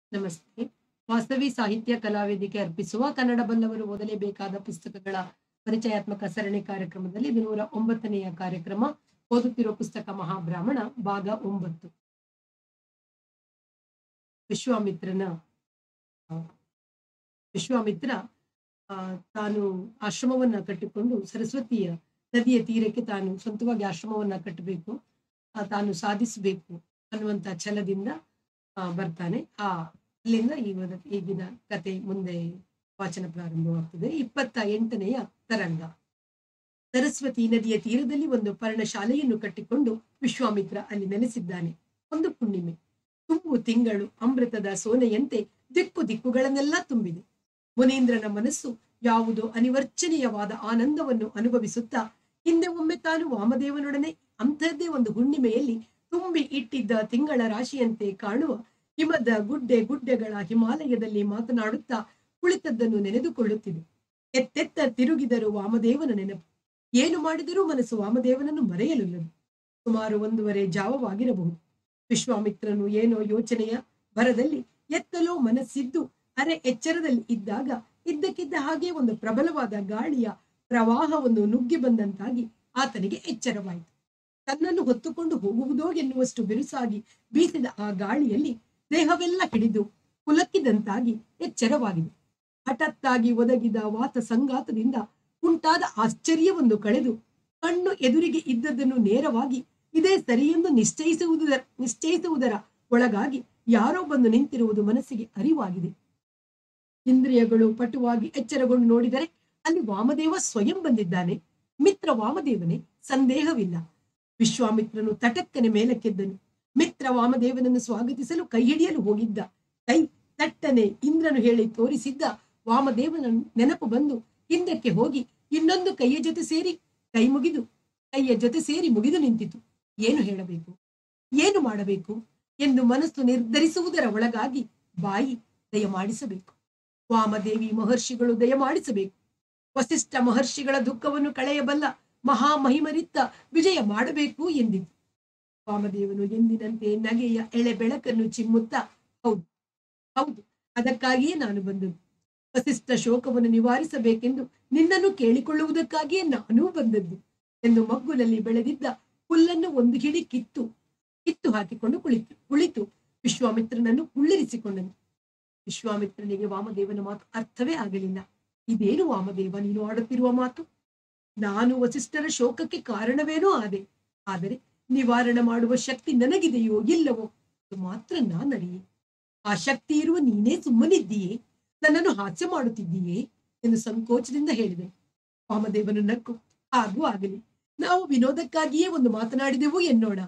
ನಮಸ್ತೆ ವಾಸವಿ ಸಾಹಿತ್ಯ ಕಲಾವೇದಿಕೆ ಅರ್ಪಿಸುವ ಕನ್ನಡ ಬಲ್ಲವರು ಓದಲೇಬೇಕಾದ ಪುಸ್ತಕಗಳ ಪರಿಚಯಾತ್ಮಕ ಸರಣಿ ಕಾರ್ಯಕ್ರಮದಲ್ಲಿ ಇದು ನೂರ ಒಂಬತ್ತನೆಯ ಕಾರ್ಯಕ್ರಮ ಓದುತ್ತಿರುವ ಪುಸ್ತಕ ಮಹಾಬ್ರಾಹ್ಮಣ ಭಾಗ ಒಂಬತ್ತು ವಿಶ್ವಾಮಿತ್ರನ ಆ, ವಿಶ್ವಾಮಿತ್ರ ಆ, ತಾನು ಆಶ್ರಮವನ್ನ ಕಟ್ಟಿಕೊಂಡು ಸರಸ್ವತಿಯ ನದಿಯ ತೀರಕ್ಕೆ ತಾನು ಸ್ವಂತವಾಗಿ ಆಶ್ರಮವನ್ನ ಕಟ್ಟಬೇಕು ಆ, ತಾನು ಸಾಧಿಸಬೇಕು ಅನ್ನುವಂತ ಛಲದಿಂದ ಆ, ಬರ್ತಾನೆ ಆ ಅಲ್ಲಿಂದ ಈಗ ಈಗಿನ ಕತೆ ಮುಂದೆ ವಾಚನ ಪ್ರಾರಂಭವಾಗ್ತದೆ ಇಪ್ಪತ್ತ ಎಂಟನೆಯ ತರಂಗ ಸರಸ್ವತಿ ನದಿಯ ತೀರದಲ್ಲಿ ಒಂದು ಪರ್ಣಶಾಲೆಯನ್ನು ಕಟ್ಟಿಕೊಂಡು ವಿಶ್ವಾಮಿತ್ರ ಅಲ್ಲಿ ನೆಲೆಸಿದ್ದಾನೆ ಒಂದು ಹುಣ್ಣಿಮೆ ತುಂಬು ತಿಂಗಳು ಅಮೃತದ ಸೋನೆಯಂತೆ ದಿಕ್ಕು ದಿಕ್ಕುಗಳನ್ನೆಲ್ಲ ತುಂಬಿದೆ ಮುನೀಂದ್ರನ ಮನಸ್ಸು ಯಾವುದೋ ಅನಿವರ್ಚನೀಯವಾದ ಆನಂದವನ್ನು ಅನುಭವಿಸುತ್ತಾ ಹಿಂದೆ ಒಮ್ಮೆ ತಾನು ವಾಮದೇವನೊಡನೆ ಅಂಥದ್ದೇ ಒಂದು ಹುಣ್ಣಿಮೆಯಲ್ಲಿ ತುಂಬಿ ಇಟ್ಟಿದ್ದ ತಿಂಗಳ ರಾಶಿಯಂತೆ ಕಾಣುವ ಹಿಮದ ಗುಡ್ಡೆ ಗುಡ್ಡೆಗಳ ಹಿಮಾಲಯದಲ್ಲಿ ಮಾತನಾಡುತ್ತಾ ಕುಳಿತದ್ದನ್ನು ನೆನೆದುಕೊಳ್ಳುತ್ತಿದೆ ಎತ್ತೆತ್ತ ತಿರುಗಿದರು ವಾಮದೇವನ ನೆನಪು ಏನು ಮಾಡಿದರೂ ಮನಸ್ಸು ವಾಮದೇವನನ್ನು ಮರೆಯಲುಲ್ಲದು ಸುಮಾರು ಒಂದೂವರೆ ಜಾವವಾಗಿರಬಹುದು ವಿಶ್ವಾಮಿತ್ರನು ಏನೋ ಯೋಚನೆಯ ಭರದಲ್ಲಿ ಎತ್ತಲೋ ಮನಸ್ಸಿದ್ದು ಅರೆ ಎಚ್ಚರದಲ್ಲಿ ಇದ್ದಾಗ ಇದ್ದಕ್ಕಿದ್ದ ಹಾಗೆ ಒಂದು ಪ್ರಬಲವಾದ ಗಾಳಿಯ ಪ್ರವಾಹವನ್ನು ನುಗ್ಗಿ ಬಂದಂತಾಗಿ ಆತನಿಗೆ ಎಚ್ಚರವಾಯಿತು ತನ್ನನ್ನು ಹೊತ್ತುಕೊಂಡು ಹೋಗುವುದೋ ಎನ್ನುವಷ್ಟು ಬಿರುಸಾಗಿ ಬೀಸಿದ ಆ ಗಾಳಿಯಲ್ಲಿ ದೇಹವೆಲ್ಲ ಹಿಡಿದು ಕುಲಕ್ಕಿದಂತಾಗಿ ಎಚ್ಚರವಾಗಿದೆ ಹಠತ್ತಾಗಿ ಒದಗಿದ ವಾತ ಸಂಗಾತದಿಂದ ಉಂಟಾದ ಆಶ್ಚರ್ಯವನ್ನು ಕಳೆದು ಕಣ್ಣು ಎದುರಿಗೆ ಇದ್ದದ್ದನ್ನು ನೇರವಾಗಿ ಇದೇ ಸರಿಯೆಂದು ನಿಶ್ಚಯಿಸುವುದರ ನಿಶ್ಚಯಿಸುವುದರ ಒಳಗಾಗಿ ಯಾರೋ ಬಂದು ನಿಂತಿರುವುದು ಮನಸ್ಸಿಗೆ ಅರಿವಾಗಿದೆ ಇಂದ್ರಿಯಗಳು ಪಟುವಾಗಿ ಎಚ್ಚರಗೊಂಡು ನೋಡಿದರೆ ಅಲ್ಲಿ ವಾಮದೇವ ಸ್ವಯಂ ಬಂದಿದ್ದಾನೆ ಮಿತ್ರ ವಾಮದೇವನೇ ಸಂದೇಹವಿಲ್ಲ ವಿಶ್ವಾಮಿತ್ರನು ತಟಕ್ಕನೆ ಮೇಲಕ್ಕೆದ್ದನು ಮಿತ್ರ ವಾಮದೇವನನ್ನು ಸ್ವಾಗತಿಸಲು ಕೈ ಹಿಡಿಯಲು ಹೋಗಿದ್ದ ಕೈ ತಟ್ಟನೆ ಇಂದ್ರನು ಹೇಳಿ ತೋರಿಸಿದ್ದ ವಾಮದೇವನ ನೆನಪು ಬಂದು ಹಿಂದಕ್ಕೆ ಹೋಗಿ ಇನ್ನೊಂದು ಕೈಯ ಜೊತೆ ಸೇರಿ ಕೈ ಮುಗಿದು ಕೈಯ ಜೊತೆ ಸೇರಿ ಮುಗಿದು ನಿಂತಿತು ಏನು ಹೇಳಬೇಕು ಏನು ಮಾಡಬೇಕು ಎಂದು ಮನಸ್ಸು ನಿರ್ಧರಿಸುವುದರ ಒಳಗಾಗಿ ಬಾಯಿ ದಯಮಾಡಿಸಬೇಕು ವಾಮದೇವಿ ಮಹರ್ಷಿಗಳು ದಯಮಾಡಿಸಬೇಕು ವಸಿಷ್ಠ ಮಹರ್ಷಿಗಳ ದುಃಖವನ್ನು ಕಳೆಯಬಲ್ಲ ಮಹಾಮಹಿಮರಿತ್ತ ವಿಜಯ ಮಾಡಬೇಕು ಎಂದಿತು ವಾಮದೇವನು ಎಂದಿನಂತೆ ನಗೆಯ ಎಳೆ ಬೆಳಕನ್ನು ಚಿಮ್ಮುತ್ತಾ ಹೌದು ಹೌದು ಅದಕ್ಕಾಗಿಯೇ ನಾನು ಬಂದದ್ದು ವಸಿಷ್ಠ ಶೋಕವನ್ನು ನಿವಾರಿಸಬೇಕೆಂದು ನಿನ್ನನ್ನು ಕೇಳಿಕೊಳ್ಳುವುದಕ್ಕಾಗಿಯೇ ನಾನೂ ಬಂದದ್ದು ಎಂದು ಮಗ್ಗುಲಲ್ಲಿ ಬೆಳೆದಿದ್ದ ಹುಲ್ಲನ್ನು ಒಂದು ಹಿಡಿ ಕಿತ್ತು ಕಿತ್ತು ಹಾಕಿಕೊಂಡು ಕುಳಿತು ಕುಳಿತು ವಿಶ್ವಾಮಿತ್ರನನ್ನು ಕುಳ್ಳಿರಿಸಿಕೊಂಡನು ವಿಶ್ವಾಮಿತ್ರನಿಗೆ ವಾಮದೇವನ ಮಾತು ಅರ್ಥವೇ ಆಗಲಿಲ್ಲ ಇದೇನು ವಾಮದೇವ ನೀನು ಆಡುತ್ತಿರುವ ಮಾತು ನಾನು ವಸಿಷ್ಠರ ಶೋಕಕ್ಕೆ ಕಾರಣವೇನೋ ಆದೆ ಆದರೆ ನಿವಾರಣೆ ಮಾಡುವ ಶಕ್ತಿ ನನಗಿದೆಯೋ ಇಲ್ಲವೋ ಅದು ಮಾತ್ರ ನಾನರಿಯೆ ಆ ಶಕ್ತಿ ಇರುವ ನೀನೇ ಸುಮ್ಮನಿದ್ದೀಯೇ ನನ್ನನ್ನು ಹಾಸ್ಯ ಮಾಡುತ್ತಿದ್ದೀಯೇ ಎಂದು ಸಂಕೋಚದಿಂದ ಹೇಳಿದೆ ವಾಮದೇವನು ನಕ್ಕು ಹಾಗೂ ಆಗಲಿ ನಾವು ವಿನೋದಕ್ಕಾಗಿಯೇ ಒಂದು ಮಾತನಾಡಿದೆವು ಎನ್ನೋಣ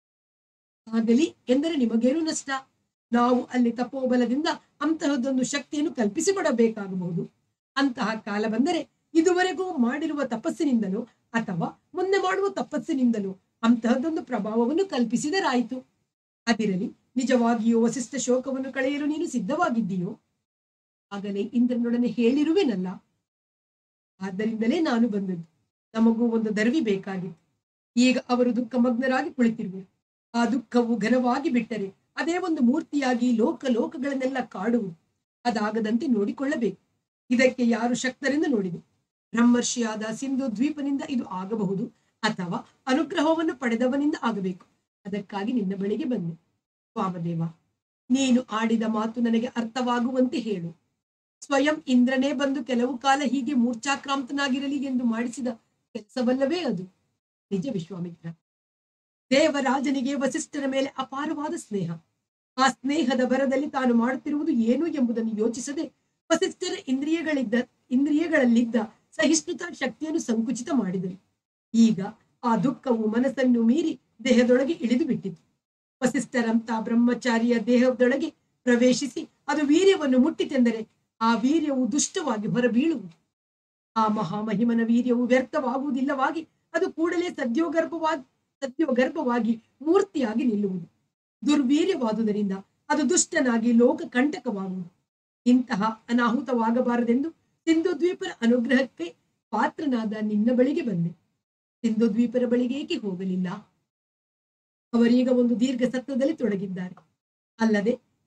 ಆಗಲಿ ಎಂದರೆ ನಿಮಗೇನು ನಷ್ಟ ನಾವು ಅಲ್ಲಿ ತಪೋಬಲದಿಂದ ಅಂತಹದ್ದೊಂದು ಶಕ್ತಿಯನ್ನು ಕಲ್ಪಿಸಿಕೊಡಬೇಕಾಗಬಹುದು ಅಂತಹ ಕಾಲ ಬಂದರೆ ಇದುವರೆಗೂ ಮಾಡಿರುವ ತಪಸ್ಸಿನಿಂದಲೋ ಅಥವಾ ಮುಂದೆ ಮಾಡುವ ತಪಸ್ಸಿನಿಂದಲೋ ಅಂತಹದ್ದೊಂದು ಪ್ರಭಾವವನ್ನು ಕಲ್ಪಿಸಿದರಾಯಿತು ಅದಿರಲಿ ನಿಜವಾಗಿಯೂ ವಸಿಷ್ಠ ಶೋಕವನ್ನು ಕಳೆಯಲು ನೀನು ಸಿದ್ಧವಾಗಿದ್ದೀಯೋ ಆಗಲೇ ಇಂದ್ರನೊಡನೆ ಹೇಳಿರುವೆನಲ್ಲ ಆದ್ದರಿಂದಲೇ ನಾನು ಬಂದದ್ದು ನಮಗೂ ಒಂದು ದರ್ವಿ ಬೇಕಾಗಿತ್ತು ಈಗ ಅವರು ದುಃಖಮಗ್ನರಾಗಿ ಕುಳಿತಿರುವರು ಆ ದುಃಖವು ಘನವಾಗಿ ಬಿಟ್ಟರೆ ಅದೇ ಒಂದು ಮೂರ್ತಿಯಾಗಿ ಲೋಕ ಲೋಕಗಳನ್ನೆಲ್ಲ ಕಾಡುವುದು ಅದಾಗದಂತೆ ನೋಡಿಕೊಳ್ಳಬೇಕು ಇದಕ್ಕೆ ಯಾರು ಶಕ್ತರೆಂದು ನೋಡಿದೆ ಬ್ರಹ್ಮರ್ಷಿಯಾದ ಸಿಂಧು ದ್ವೀಪನಿಂದ ಇದು ಆಗಬಹುದು ಅಥವಾ ಅನುಗ್ರಹವನ್ನು ಪಡೆದವನಿಂದ ಆಗಬೇಕು ಅದಕ್ಕಾಗಿ ನಿನ್ನ ಬಳಿಗೆ ಬಂದೆ ವಾಮದೇವ ನೀನು ಆಡಿದ ಮಾತು ನನಗೆ ಅರ್ಥವಾಗುವಂತೆ ಹೇಳು ಸ್ವಯಂ ಇಂದ್ರನೇ ಬಂದು ಕೆಲವು ಕಾಲ ಹೀಗೆ ಮೂರ್ಛಾಕ್ರಾಂತನಾಗಿರಲಿ ಎಂದು ಮಾಡಿಸಿದ ಕೆಲಸವಲ್ಲವೇ ಅದು ನಿಜ ವಿಶ್ವಾಮಿತ್ರ ದೇವರಾಜನಿಗೆ ವಸಿಷ್ಠರ ಮೇಲೆ ಅಪಾರವಾದ ಸ್ನೇಹ ಆ ಸ್ನೇಹದ ಬರದಲ್ಲಿ ತಾನು ಮಾಡುತ್ತಿರುವುದು ಏನು ಎಂಬುದನ್ನು ಯೋಚಿಸದೆ ವಸಿಷ್ಠರ ಇಂದ್ರಿಯಗಳಿದ್ದ ಇಂದ್ರಿಯಗಳಲ್ಲಿದ್ದ ಸಹಿಷ್ಣುತಾ ಶಕ್ತಿಯನ್ನು ಸಂಕುಚಿತ ಮಾಡಿದರು ಈಗ ಆ ದುಃಖವು ಮನಸ್ಸನ್ನು ಮೀರಿ ದೇಹದೊಳಗೆ ಇಳಿದು ಬಿಟ್ಟಿತು ವಸಿಷ್ಠರಂತ ಬ್ರಹ್ಮಚಾರಿಯ ದೇಹದೊಳಗೆ ಪ್ರವೇಶಿಸಿ ಅದು ವೀರ್ಯವನ್ನು ಮುಟ್ಟಿತೆಂದರೆ ಆ ವೀರ್ಯವು ದುಷ್ಟವಾಗಿ ಹೊರಬೀಳುವುದು ಆ ಮಹಾಮಹಿಮನ ವೀರ್ಯವು ವ್ಯರ್ಥವಾಗುವುದಿಲ್ಲವಾಗಿ ಅದು ಕೂಡಲೇ ಸದ್ಯೋಗರ್ಭವಾಗಿ ಸದ್ಯೋಗರ್ಭವಾಗಿ ಮೂರ್ತಿಯಾಗಿ ನಿಲ್ಲುವುದು ದುರ್ವೀರ್ಯವಾದುದರಿಂದ ಅದು ದುಷ್ಟನಾಗಿ ಲೋಕ ಕಂಟಕವಾಗುವುದು ಇಂತಹ ಅನಾಹುತವಾಗಬಾರದೆಂದು ಸಿಂಧು ದ್ವೀಪರ ಅನುಗ್ರಹಕ್ಕೆ ಪಾತ್ರನಾದ ನಿನ್ನ ಬಳಿಗೆ ಬಂದೆ ಸಿಂಧು ದ್ವೀಪರ ಬಳಿಗೆ ಏಕೆ ಹೋಗಲಿಲ್ಲ ಅವರೀಗ ಒಂದು ದೀರ್ಘ ಸತ್ವದಲ್ಲಿ ತೊಡಗಿದ್ದಾರೆ ಅಲ್ಲದೆ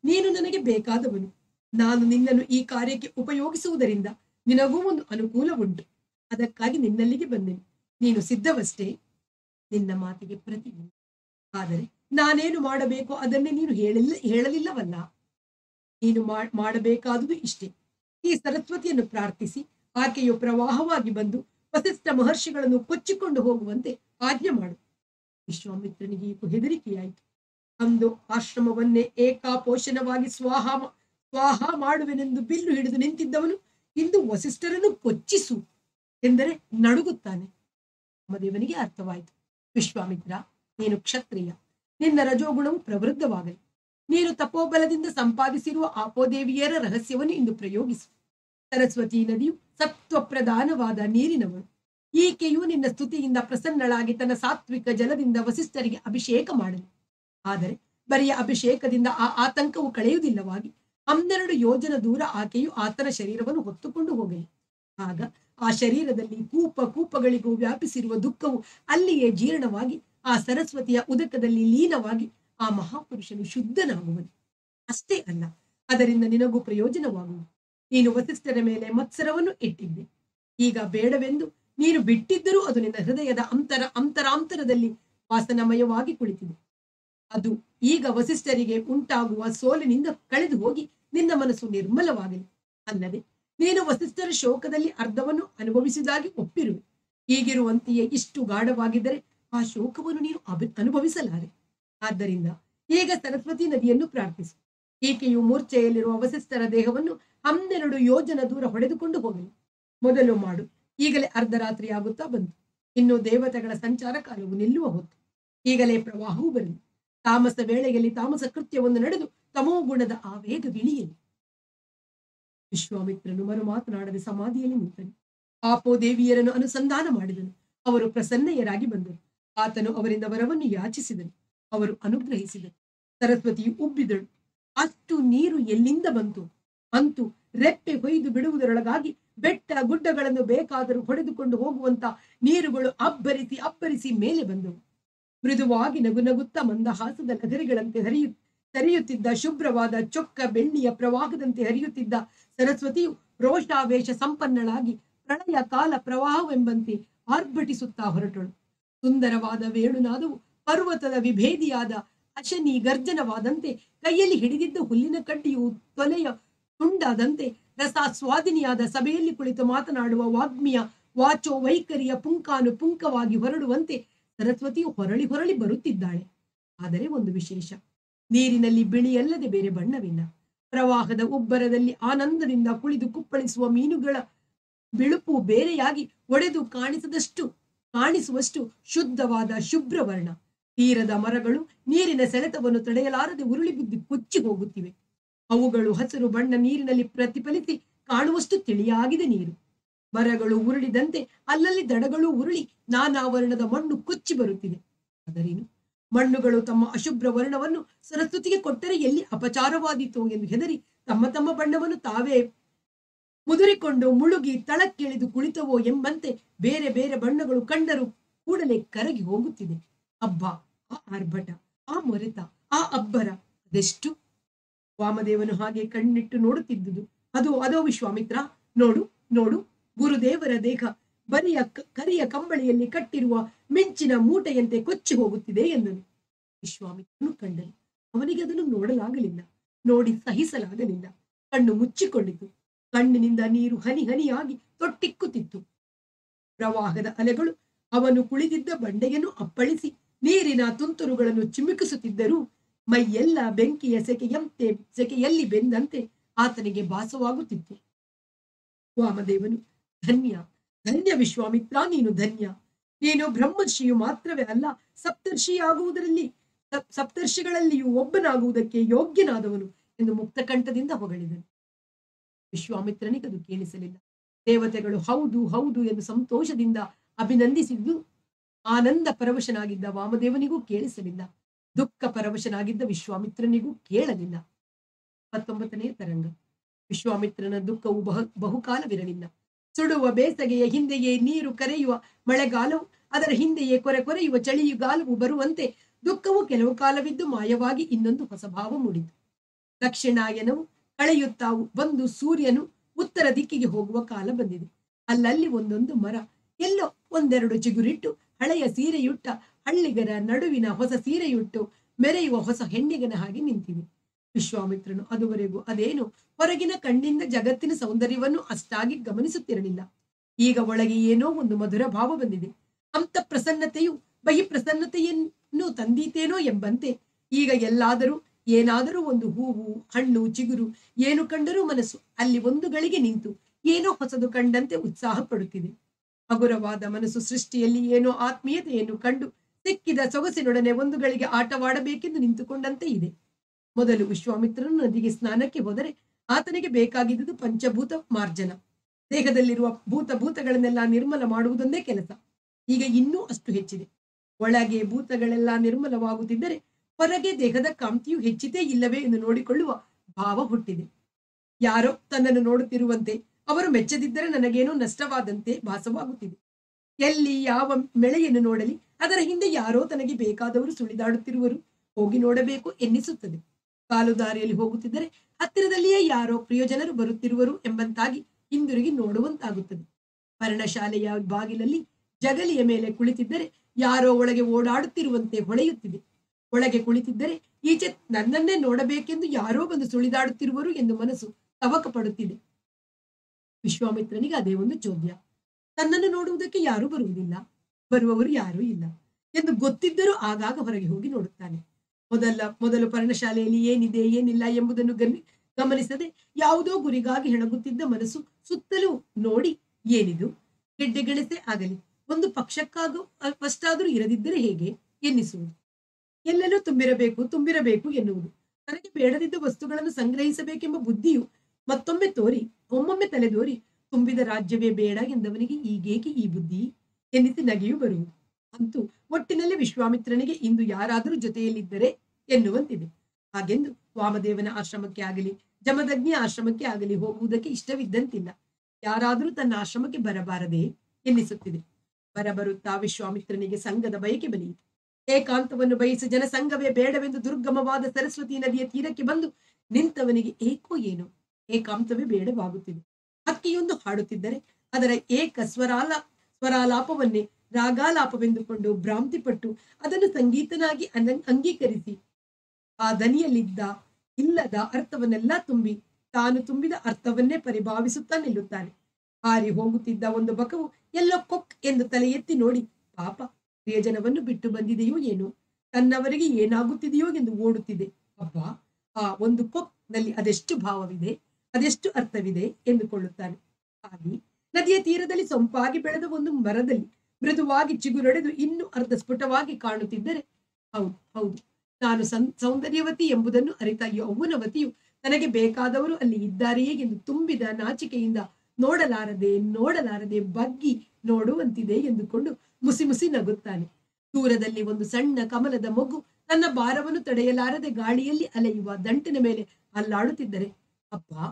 ನೀನು ನನಗೆ ಬೇಕಾದವನು ನಾನು ನಿನ್ನನ್ನು ಈ ಕಾರ್ಯಕ್ಕೆ ಉಪಯೋಗಿಸುವುದರಿಂದ ನಿನಗೂ ಒಂದು ಅನುಕೂಲ ಉಂಟು ಅದಕ್ಕಾಗಿ ನಿನ್ನಲ್ಲಿಗೆ ಬಂದೆನು ನೀನು ಸಿದ್ಧವಷ್ಟೇ ನಿನ್ನ ಮಾತಿಗೆ ಪ್ರತಿ ಆದರೆ ನಾನೇನು ಮಾಡಬೇಕೋ ಅದನ್ನೇ ನೀನು ಹೇಳಿಲ್ಲ ಹೇಳಲಿಲ್ಲವಲ್ಲ ನೀನು ಮಾ- ಮಾಡಬೇಕಾದುದು ಇಷ್ಟೇ ಈ ಸರಸ್ವತಿಯನ್ನು ಪ್ರಾರ್ಥಿಸಿ ಆಕೆಯು ಪ್ರವಾಹವಾಗಿ ಬಂದು ವಸಿಷ್ಠ ಮಹರ್ಷಿಗಳನ್ನು ಕೊಚ್ಚಿಕೊಂಡು ಹೋಗುವಂತೆ ಆಜ್ಞೆ ಮಾಡು ವಿಶ್ವಾಮಿತ್ರನಿಗೆ ಇದು ಹೆದರಿಕೆಯಾಯಿತು ಅಂದು ಆಶ್ರಮವನ್ನೇ ಏಕಾಪೋಷಣವಾಗಿ ಸ್ವಾಹ ಮಾ- ಸ್ವಾಹ ಮಾಡುವೆನೆಂದು ಬಿಲ್ಲು ಹಿಡಿದು ನಿಂತಿದ್ದವನು ಇಂದು ವಸಿಷ್ಠರನ್ನು ಕೊಚ್ಚಿಸು ಎಂದರೆ ನಡುಗುತ್ತಾನೆ ರಾಮದೇವನಿಗೆ ಅರ್ಥವಾಯಿತು ವಿಶ್ವಾಮಿತ್ರ ನೀನು ಕ್ಷತ್ರಿಯ ನಿನ್ನ ರಜೋಗುಣವು ಪ್ರವೃದ್ಧವಾಗಲಿ ನೀನು ತಪೋಬಲದಿಂದ ಸಂಪಾದಿಸಿರುವ ಆಪೋದೇವಿಯರ ರಹಸ್ಯವನ್ನು ಇಂದು ಪ್ರಯೋಗಿಸು ಸರಸ್ವತಿ ನದಿಯು ಸತ್ವಪ್ರಧಾನವಾದ ನೀರಿನವಳು ಈಕೆಯು ನಿನ್ನ ಸ್ತುತಿಯಿಂದ ಪ್ರಸನ್ನಳಾಗಿ ತನ್ನ ಸಾತ್ವಿಕ ಜಲದಿಂದ ವಸಿಷ್ಠರಿಗೆ ಅಭಿಷೇಕ ಮಾಡಲಿ ಆದರೆ ಬರಿಯ ಅಭಿಷೇಕದಿಂದ ಆ ಆತಂಕವು ಕಳೆಯುವುದಿಲ್ಲವಾಗಿ ಹನ್ನೆರಡು ಯೋಜನ ದೂರ ಆಕೆಯು ಆತನ ಶರೀರವನ್ನು ಹೊತ್ತುಕೊಂಡು ಹೋಗಲಿ ಆಗ ಆ ಶರೀರದಲ್ಲಿ ಕೂಪ ಕೂಪಗಳಿಗೂ ವ್ಯಾಪಿಸಿರುವ ದುಃಖವು ಅಲ್ಲಿಯೇ ಜೀರ್ಣವಾಗಿ ಆ ಸರಸ್ವತಿಯ ಉದಕದಲ್ಲಿ ಲೀನವಾಗಿ ಆ ಮಹಾಪುರುಷನು ಶುದ್ಧನಾಗುವನು ಅಷ್ಟೇ ಅಲ್ಲ ಅದರಿಂದ ನಿನಗೂ ಪ್ರಯೋಜನವಾಗುವುದು ನೀನು ವಸಿಷ್ಠರ ಮೇಲೆ ಮತ್ಸರವನ್ನು ಇಟ್ಟಿದ್ದೆ ಈಗ ಬೇಡವೆಂದು ನೀನು ಬಿಟ್ಟಿದ್ದರೂ ಅದು ನಿನ್ನ ಹೃದಯದ ಅಂತರ ಅಂತರಾಂತರದಲ್ಲಿ ವಾಸನಮಯವಾಗಿ ಕುಳಿತಿದೆ ಅದು ಈಗ ವಸಿಷ್ಠರಿಗೆ ಉಂಟಾಗುವ ಸೋಲಿನಿಂದ ಕಳೆದು ಹೋಗಿ ನಿನ್ನ ಮನಸ್ಸು ನಿರ್ಮಲವಾಗಲಿ ಅಲ್ಲದೆ ನೀನು ವಸಿಷ್ಠರ ಶೋಕದಲ್ಲಿ ಅರ್ಧವನ್ನು ಅನುಭವಿಸಿದಾಗಿ ಒಪ್ಪಿರುವೆ ಹೀಗಿರುವಂತೆಯೇ ಇಷ್ಟು ಗಾಢವಾಗಿದ್ದರೆ ಆ ಶೋಕವನ್ನು ನೀನು ಅಭಿ- ಅನುಭವಿಸಲಾರೆ ಆದ್ದರಿಂದ ಈಗ ಸರಸ್ವತಿ ನದಿಯನ್ನು ಪ್ರಾರ್ಥಿಸು ಈಕೆಯು ಮೂರ್ಛೆಯಲ್ಲಿರುವ ವಸಿಷ್ಠರ ದೇಹವನ್ನು ಹನ್ನೆರಡು ಯೋಜನ ದೂರ ಹೊಡೆದುಕೊಂಡು ಹೋಗಲಿ ಮೊದಲು ಮಾಡು ಈಗಲೇ ಅರ್ಧರಾತ್ರಿ ಆಗುತ್ತಾ ಬಂತು ಇನ್ನು ದೇವತೆಗಳ ಸಂಚಾರ ಕಾಲವು ನಿಲ್ಲುವ ಹೊತ್ತು ಈಗಲೇ ಪ್ರವಾಹವೂ ಬರಲಿ ತಾಮಸ ವೇಳೆಯಲ್ಲಿ ತಾಮಸ ಕೃತ್ಯವನ್ನು ನಡೆದು ತಮೋ ಗುಣದ ಆ ವೇಗ ಇಳಿಯಲಿ ವಿಶ್ವಾಮಿತ್ರನು ಮರು ಮಾತನಾಡದೆ ಸಮಾಧಿಯಲ್ಲಿ ನಿಂತನು ಆಪೋ ದೇವಿಯರನ್ನು ಅನುಸಂಧಾನ ಮಾಡಿದನು ಅವರು ಪ್ರಸನ್ನಯರಾಗಿ ಬಂದರು ಆತನು ಅವರಿಂದ ವರವನ್ನು ಯಾಚಿಸಿದನು ಅವರು ಅನುಗ್ರಹಿಸಿದರು ಸರಸ್ವತಿಯು ಉಬ್ಬಿದಳು ಅಷ್ಟು ನೀರು ಎಲ್ಲಿಂದ ಬಂತು ಅಂತೂ ರೆಪ್ಪೆ ಹೊಯ್ದು ಬಿಡುವುದರೊಳಗಾಗಿ ಬೆಟ್ಟ ಗುಡ್ಡಗಳನ್ನು ಬೇಕಾದರೂ ಹೊಡೆದುಕೊಂಡು ಹೋಗುವಂತ ನೀರುಗಳು ಅಬ್ಬರಿಸಿ ಅಬ್ಬರಿಸಿ ಮೇಲೆ ಬಂದವು ಮೃದುವಾಗಿ ನಗು ನಗುತ್ತಾ ಮಂದಹಾಸದ ನಗರಿಗಳಂತೆ ಹರಿಯು ಹರಿಯುತ್ತಿದ್ದ ಶುಭ್ರವಾದ ಚೊಕ್ಕ ಬೆಳ್ಳಿಯ ಪ್ರವಾಹದಂತೆ ಹರಿಯುತ್ತಿದ್ದ ಸರಸ್ವತಿಯು ರೋಷಾವೇಶ ಸಂಪನ್ನಳಾಗಿ ಪ್ರಳಯ ಕಾಲ ಪ್ರವಾಹವೆಂಬಂತೆ ಆರ್ಭಟಿಸುತ್ತಾ ಹೊರಟಳು ಸುಂದರವಾದ ವೇಣುನಾದವು ಪರ್ವತದ ವಿಭೇದಿಯಾದ ಅಶನಿ ಗರ್ಜನವಾದಂತೆ ಕೈಯಲ್ಲಿ ಹಿಡಿದಿದ್ದ ಹುಲ್ಲಿನ ಕಡ್ಡಿಯು ತೊಲೆಯ ತುಂಡಾದಂತೆ ರಸಾಸ್ವಾದಿನಿಯಾದ ಸಭೆಯಲ್ಲಿ ಕುಳಿತು ಮಾತನಾಡುವ ವಾಗ್ಮಿಯ ವಾಚೋ ವೈಖರಿಯ ಪುಂಕಾನು ಪುಂಕವಾಗಿ ಹೊರಡುವಂತೆ ಸರಸ್ವತಿಯು ಹೊರಳಿ ಹೊರಳಿ ಬರುತ್ತಿದ್ದಾಳೆ ಆದರೆ ಒಂದು ವಿಶೇಷ ನೀರಿನಲ್ಲಿ ಬಿಳಿಯಲ್ಲದೆ ಬೇರೆ ಬಣ್ಣವಿಲ್ಲ ಪ್ರವಾಹದ ಉಬ್ಬರದಲ್ಲಿ ಆನಂದದಿಂದ ಕುಳಿದು ಕುಪ್ಪಳಿಸುವ ಮೀನುಗಳ ಬಿಳುಪು ಬೇರೆಯಾಗಿ ಒಡೆದು ಕಾಣಿಸದಷ್ಟು ಕಾಣಿಸುವಷ್ಟು ಶುದ್ಧವಾದ ಶುಭ್ರವರ್ಣ ತೀರದ ಮರಗಳು ನೀರಿನ ಸೆಳೆತವನ್ನು ತಡೆಯಲಾರದೆ ಉರುಳಿ ಬಿದ್ದು ಕೊಚ್ಚಿ ಹೋಗುತ್ತಿವೆ ಅವುಗಳು ಹಸಿರು ಬಣ್ಣ ನೀರಿನಲ್ಲಿ ಪ್ರತಿಫಲಿಸಿ ಕಾಣುವಷ್ಟು ತಿಳಿಯಾಗಿದೆ ನೀರು ಮರಗಳು ಉರುಳಿದಂತೆ ಅಲ್ಲಲ್ಲಿ ದಡಗಳು ಉರುಳಿ ನಾನಾ ವರ್ಣದ ಮಣ್ಣು ಕೊಚ್ಚಿ ಬರುತ್ತಿದೆ ಅದರೇನು ಮಣ್ಣುಗಳು ತಮ್ಮ ಅಶುಭ್ರ ವರ್ಣವನ್ನು ಸರಸ್ವತಿಗೆ ಕೊಟ್ಟರೆ ಎಲ್ಲಿ ಅಪಚಾರವಾದೀತೋ ಎಂದು ಹೆದರಿ ತಮ್ಮ ತಮ್ಮ ಬಣ್ಣವನ್ನು ತಾವೇ ಮುದುರಿಕೊಂಡು ಮುಳುಗಿ ತಳಕ್ಕಿಳಿದು ಕುಳಿತವೋ ಎಂಬಂತೆ ಬೇರೆ ಬೇರೆ ಬಣ್ಣಗಳು ಕಂಡರೂ ಕೂಡಲೇ ಕರಗಿ ಹೋಗುತ್ತಿದೆ ಅಬ್ಬಾ ಆ ಆರ್ಭಟ ಆ ಮೊರೆತ ಆ ಅಬ್ಬರ ಅದೆಷ್ಟು ವಾಮದೇವನು ಹಾಗೆ ಕಣ್ಣಿಟ್ಟು ನೋಡುತ್ತಿದ್ದುದು ಅದು ಅದೋ ವಿಶ್ವಾಮಿತ್ರ ನೋಡು ನೋಡು ಗುರುದೇವರ ದೇಹ ಬರಿಯ ಕ- ಕರಿಯ ಕಂಬಳಿಯಲ್ಲಿ ಕಟ್ಟಿರುವ ಮಿಂಚಿನ ಮೂಟೆಯಂತೆ ಕೊಚ್ಚಿ ಹೋಗುತ್ತಿದೆ ಎಂದನು ವಿಶ್ವಾಮಿತ್ರನು ಕಂಡನು ಅವನಿಗೆ ಅದನ್ನು ನೋಡಲಾಗಲಿಲ್ಲ ನೋಡಿ ಸಹಿಸಲಾಗಲಿಲ್ಲ ಕಣ್ಣು ಮುಚ್ಚಿಕೊಂಡಿತು ಕಣ್ಣಿನಿಂದ ನೀರು ಹನಿ ಹನಿಯಾಗಿ ತೊಟ್ಟಿಕ್ಕುತ್ತಿತ್ತು ಪ್ರವಾಹದ ಅಲೆಗಳು ಅವನು ಕುಳಿತಿದ್ದ ಬಂಡೆಯನ್ನು ಅಪ್ಪಳಿಸಿ ನೀರಿನ ತುಂತುರುಗಳನ್ನು ಚಿಮುಕಿಸುತ್ತಿದ್ದರೂ ಮೈಯೆಲ್ಲ ಬೆಂಕಿಯ ಸೆಕೆಯಂತೆ ಸೆಕೆಯಲ್ಲಿ ಬೆಂದಂತೆ ಆತನಿಗೆ ಭಾಸವಾಗುತ್ತಿತ್ತು ವಾಮದೇವನು ಧನ್ಯ ಧನ್ಯ ವಿಶ್ವಾಮಿತ್ರ ನೀನು ಧನ್ಯ ನೀನು ಬ್ರಹ್ಮರ್ಷಿಯು ಮಾತ್ರವೇ ಅಲ್ಲ ಸಪ್ತರ್ಷಿಯಾಗುವುದರಲ್ಲಿ ಸಪ್- ಸಪ್ತರ್ಷಿಗಳಲ್ಲಿಯೂ ಒಬ್ಬನಾಗುವುದಕ್ಕೆ ಯೋಗ್ಯನಾದವನು ಎಂದು ಮುಕ್ತಕಂಠದಿಂದ ಹೊಗಳಿದನು ವಿಶ್ವಾಮಿತ್ರನಿಗೆ ಅದು ಕೇಳಿಸಲಿಲ್ಲ ದೇವತೆಗಳು ಹೌದು ಹೌದು ಎಂದು ಸಂತೋಷದಿಂದ ಅಭಿನಂದಿಸಿದ್ದು ಆನಂದ ಪರವಶನಾಗಿದ್ದ ವಾಮದೇವನಿಗೂ ಕೇಳಿಸಲಿಲ್ಲ ದುಃಖ ಪರವಶನಾಗಿದ್ದ ವಿಶ್ವಾಮಿತ್ರನಿಗೂ ಕೇಳಲಿಲ್ಲ ಹತ್ತೊಂಬತ್ತನೇ ತರಂಗ ವಿಶ್ವಾಮಿತ್ರನ ದುಃಖವು ಬಹು ಬಹುಕಾಲವಿರಲಿಲ್ಲ ಸುಡುವ ಬೇಸಗೆಯ ಹಿಂದೆಯೇ ನೀರು ಕರೆಯುವ ಮಳೆಗಾಲವು ಅದರ ಹಿಂದೆಯೇ ಕೊರೆ ಕೊರೆಯುವ ಚಳಿಗಾಲವು ಬರುವಂತೆ ದುಃಖವು ಕೆಲವು ಕಾಲವಿದ್ದು ಮಾಯವಾಗಿ ಇನ್ನೊಂದು ಹೊಸ ಭಾವ ಮೂಡಿತು ದಕ್ಷಿಣಾಯನವು ಕಳೆಯುತ್ತಾ ಬಂದು ಸೂರ್ಯನು ಉತ್ತರ ದಿಕ್ಕಿಗೆ ಹೋಗುವ ಕಾಲ ಬಂದಿದೆ ಅಲ್ಲಲ್ಲಿ ಒಂದೊಂದು ಮರ ಎಲ್ಲೋ ಒಂದೆರಡು ಚಿಗುರಿಟ್ಟು ಹಳೆಯ ಸೀರೆಯುಟ್ಟ ಹಳ್ಳಿಗರ ನಡುವಿನ ಹೊಸ ಸೀರೆಯುಟ್ಟು ಮೆರೆಯುವ ಹೊಸ ಹೆಣ್ಣಿಗನ ಹಾಗೆ ನಿಂತಿವೆ ವಿಶ್ವಾಮಿತ್ರನು ಅದುವರೆಗೂ ಅದೇನು ಹೊರಗಿನ ಕಣ್ಣಿಂದ ಜಗತ್ತಿನ ಸೌಂದರ್ಯವನ್ನು ಅಷ್ಟಾಗಿ ಗಮನಿಸುತ್ತಿರಲಿಲ್ಲ ಈಗ ಒಳಗೆ ಏನೋ ಒಂದು ಮಧುರ ಭಾವ ಬಂದಿದೆ ಅಂತ ಪ್ರಸನ್ನತೆಯು ಬಹಿ ಪ್ರಸನ್ನತೆಯನ್ನು ತಂದೀತೇನೋ ಎಂಬಂತೆ ಈಗ ಎಲ್ಲಾದರೂ ಏನಾದರೂ ಒಂದು ಹೂವು ಹಣ್ಣು ಚಿಗುರು ಏನು ಕಂಡರೂ ಮನಸ್ಸು ಅಲ್ಲಿ ಒಂದು ಗಳಿಗೆ ನಿಂತು ಏನೋ ಹೊಸದು ಕಂಡಂತೆ ಉತ್ಸಾಹ ಪಡುತ್ತಿದೆ ಹಗುರವಾದ ಮನಸ್ಸು ಸೃಷ್ಟಿಯಲ್ಲಿ ಏನೋ ಆತ್ಮೀಯತೆಯನ್ನು ಕಂಡು ಸಿಕ್ಕಿದ ಸೊಗಸಿನೊಡನೆ ಒಂದು ಗಳಿಗೆ ಆಟವಾಡಬೇಕೆಂದು ನಿಂತುಕೊಂಡಂತೆ ಇದೆ ಮೊದಲು ವಿಶ್ವಾಮಿತ್ರನು ನದಿಗೆ ಸ್ನಾನಕ್ಕೆ ಹೋದರೆ ಆತನಿಗೆ ಬೇಕಾಗಿದ್ದುದು ಪಂಚಭೂತ ಮಾರ್ಜನ ದೇಹದಲ್ಲಿರುವ ಭೂತ ಭೂತಗಳನ್ನೆಲ್ಲ ನಿರ್ಮಲ ಮಾಡುವುದೊಂದೇ ಕೆಲಸ ಈಗ ಇನ್ನೂ ಅಷ್ಟು ಹೆಚ್ಚಿದೆ ಒಳಗೆ ಭೂತಗಳೆಲ್ಲ ನಿರ್ಮಲವಾಗುತ್ತಿದ್ದರೆ ಹೊರಗೆ ದೇಹದ ಕಾಂತಿಯು ಹೆಚ್ಚಿತೇ ಇಲ್ಲವೇ ಎಂದು ನೋಡಿಕೊಳ್ಳುವ ಭಾವ ಹುಟ್ಟಿದೆ ಯಾರೋ ತನ್ನನ್ನು ನೋಡುತ್ತಿರುವಂತೆ ಅವರು ಮೆಚ್ಚದಿದ್ದರೆ ನನಗೇನೋ ನಷ್ಟವಾದಂತೆ ಭಾಸವಾಗುತ್ತಿದೆ ಎಲ್ಲಿ ಯಾವ ಮೆಳೆಯನ್ನು ನೋಡಲಿ ಅದರ ಹಿಂದೆ ಯಾರೋ ತನಗೆ ಬೇಕಾದವರು ಸುಳಿದಾಡುತ್ತಿರುವರು ಹೋಗಿ ನೋಡಬೇಕು ಎನ್ನಿಸುತ್ತದೆ ಕಾಲು ದಾರಿಯಲ್ಲಿ ಹೋಗುತ್ತಿದ್ದರೆ ಹತ್ತಿರದಲ್ಲಿಯೇ ಯಾರೋ ಪ್ರಿಯಜನರು ಬರುತ್ತಿರುವರು ಎಂಬಂತಾಗಿ ಹಿಂದಿರುಗಿ ನೋಡುವಂತಾಗುತ್ತದೆ ಪರ್ಣಶಾಲೆಯ ಬಾಗಿಲಲ್ಲಿ ಜಗಲಿಯ ಮೇಲೆ ಕುಳಿತಿದ್ದರೆ ಯಾರೋ ಒಳಗೆ ಓಡಾಡುತ್ತಿರುವಂತೆ ಹೊಳೆಯುತ್ತಿದೆ ಒಳಗೆ ಕುಳಿತಿದ್ದರೆ ಈಚೆ ನನ್ನನ್ನೇ ನೋಡಬೇಕೆಂದು ಯಾರೋ ಬಂದು ಸುಳಿದಾಡುತ್ತಿರುವರು ಎಂದು ಮನಸ್ಸು ತವಕ ಪಡುತ್ತಿದೆ ವಿಶ್ವಾಮಿತ್ರನಿಗೆ ಅದೇ ಒಂದು ಚೋದ್ಯ ತನ್ನನ್ನು ನೋಡುವುದಕ್ಕೆ ಯಾರೂ ಬರುವುದಿಲ್ಲ ಬರುವವರು ಯಾರೂ ಇಲ್ಲ ಎಂದು ಗೊತ್ತಿದ್ದರೂ ಆಗಾಗ ಹೊರಗೆ ಹೋಗಿ ನೋಡುತ್ತಾನೆ ಮೊದಲ ಮೊದಲು ಪರ್ಣಶಾಲೆಯಲ್ಲಿ ಏನಿದೆ ಏನಿಲ್ಲ ಎಂಬುದನ್ನು ಗನ್ ಗಮನಿಸದೆ ಯಾವುದೋ ಗುರಿಗಾಗಿ ಹೆಣಗುತ್ತಿದ್ದ ಮನಸ್ಸು ಸುತ್ತಲೂ ನೋಡಿ ಏನಿದು ಗೆಡ್ಡೆಗೆಣಸೆ ಆಗಲಿ ಒಂದು ಪಕ್ಷಕ್ಕಾಗ ಅಷ್ಟಾದರೂ ಇರದಿದ್ದರೆ ಹೇಗೆ ಎನ್ನಿಸುವುದು ಎಲ್ಲೆಲ್ಲೂ ತುಂಬಿರಬೇಕು ತುಂಬಿರಬೇಕು ಎನ್ನುವುದು ತನಗೆ ಬೇಡದಿದ್ದ ವಸ್ತುಗಳನ್ನು ಸಂಗ್ರಹಿಸಬೇಕೆಂಬ ಬುದ್ಧಿಯು ಮತ್ತೊಮ್ಮೆ ತೋರಿ ಒಮ್ಮೊಮ್ಮೆ ತಲೆದೋರಿ ತುಂಬಿದ ರಾಜ್ಯವೇ ಬೇಡ ಎಂದವನಿಗೆ ಈಗೇಕೆ ಈ ಬುದ್ಧಿ ಎನ್ನಿಸಿ ನಗೆಯೂ ಬರುವುದು ಅಂತೂ ಒಟ್ಟಿನಲ್ಲಿ ವಿಶ್ವಾಮಿತ್ರನಿಗೆ ಇಂದು ಯಾರಾದರೂ ಜೊತೆಯಲ್ಲಿದ್ದರೆ ಎನ್ನುವಂತಿದೆ ಹಾಗೆಂದು ವಾಮದೇವನ ಆಶ್ರಮಕ್ಕೆ ಆಗಲಿ ಜಮದಗ್ನಿಯ ಆಶ್ರಮಕ್ಕೆ ಆಗಲಿ ಹೋಗುವುದಕ್ಕೆ ಇಷ್ಟವಿದ್ದಂತಿಲ್ಲ ಯಾರಾದರೂ ತನ್ನ ಆಶ್ರಮಕ್ಕೆ ಬರಬಾರದೆ ಎನ್ನಿಸುತ್ತಿದೆ ಬರಬರುತ್ತಾ ವಿಶ್ವಾಮಿತ್ರನಿಗೆ ಸಂಘದ ಬಯಕೆ ಬಲಿಯಿತು ಏಕಾಂತವನ್ನು ಬಯಸಿ ಜನಸಂಘವೇ ಬೇಡವೆಂದು ದುರ್ಗಮವಾದ ಸರಸ್ವತಿ ನದಿಯ ತೀರಕ್ಕೆ ಬಂದು ನಿಂತವನಿಗೆ ಏಕೋ ಏನೋ ಏಕಾಂತವೇ ಬೇಡವಾಗುತ್ತಿದೆ ಹಕ್ಕಿಯೊಂದು ಹಾಡುತ್ತಿದ್ದರೆ ಅದರ ಏಕ ಸ್ವರಾಲ ಸ್ವರಾಲಾಪವನ್ನೇ ರಾಗಾಲಾಪವೆಂದುಕೊಂಡು ಭ್ರಾಂತಿಪಟ್ಟು ಅದನ್ನು ಸಂಗೀತನಾಗಿ ಅನ ಅಂಗೀಕರಿಸಿ ಆ ದನಿಯಲ್ಲಿದ್ದ ಇಲ್ಲದ ಅರ್ಥವನ್ನೆಲ್ಲ ತುಂಬಿ ತಾನು ತುಂಬಿದ ಅರ್ಥವನ್ನೇ ಪರಿಭಾವಿಸುತ್ತಾ ನಿಲ್ಲುತ್ತಾನೆ ಹಾರಿ ಹೋಗುತ್ತಿದ್ದ ಒಂದು ಬಕವು ಎಲ್ಲೋ ಕೊಕ್ ಎಂದು ತಲೆ ಎತ್ತಿ ನೋಡಿ ಪಾಪ ಪ್ರಿಯಜನವನ್ನು ಬಿಟ್ಟು ಬಂದಿದೆಯೋ ಏನೋ ತನ್ನವರಿಗೆ ಏನಾಗುತ್ತಿದೆಯೋ ಎಂದು ಓಡುತ್ತಿದೆ ಅಬ್ಬಾ ಆ ಒಂದು ಕೊಕ್ ನಲ್ಲಿ ಅದೆಷ್ಟು ಭಾವವಿದೆ ಅದೆಷ್ಟು ಅರ್ಥವಿದೆ ಎಂದುಕೊಳ್ಳುತ್ತಾನೆ ಹಾಗೆ ನದಿಯ ತೀರದಲ್ಲಿ ಸೊಂಪಾಗಿ ಬೆಳೆದ ಒಂದು ಮರದಲ್ಲಿ ಮೃದುವಾಗಿ ಚಿಗುರೊಡೆದು ಇನ್ನೂ ಅರ್ಧ ಸ್ಫುಟವಾಗಿ ಕಾಣುತ್ತಿದ್ದರೆ ಹೌದು ಹೌದು ನಾನು ಸಂ ಸೌಂದರ್ಯವತಿ ಎಂಬುದನ್ನು ಅರಿತ ಯೌವನವತಿಯು ತನಗೆ ಬೇಕಾದವರು ಅಲ್ಲಿ ಇದ್ದಾರೆಯೇ ಎಂದು ತುಂಬಿದ ನಾಚಿಕೆಯಿಂದ ನೋಡಲಾರದೆ ನೋಡಲಾರದೆ ಬಗ್ಗಿ ನೋಡುವಂತಿದೆ ಎಂದುಕೊಂಡು ಮುಸಿ ಮುಸಿ ನಗುತ್ತಾನೆ ದೂರದಲ್ಲಿ ಒಂದು ಸಣ್ಣ ಕಮಲದ ಮಗು ತನ್ನ ಭಾರವನ್ನು ತಡೆಯಲಾರದೆ ಗಾಳಿಯಲ್ಲಿ ಅಲೆಯುವ ದಂಟಿನ ಮೇಲೆ ಅಲ್ಲಾಡುತ್ತಿದ್ದರೆ ಅಬ್ಬಾ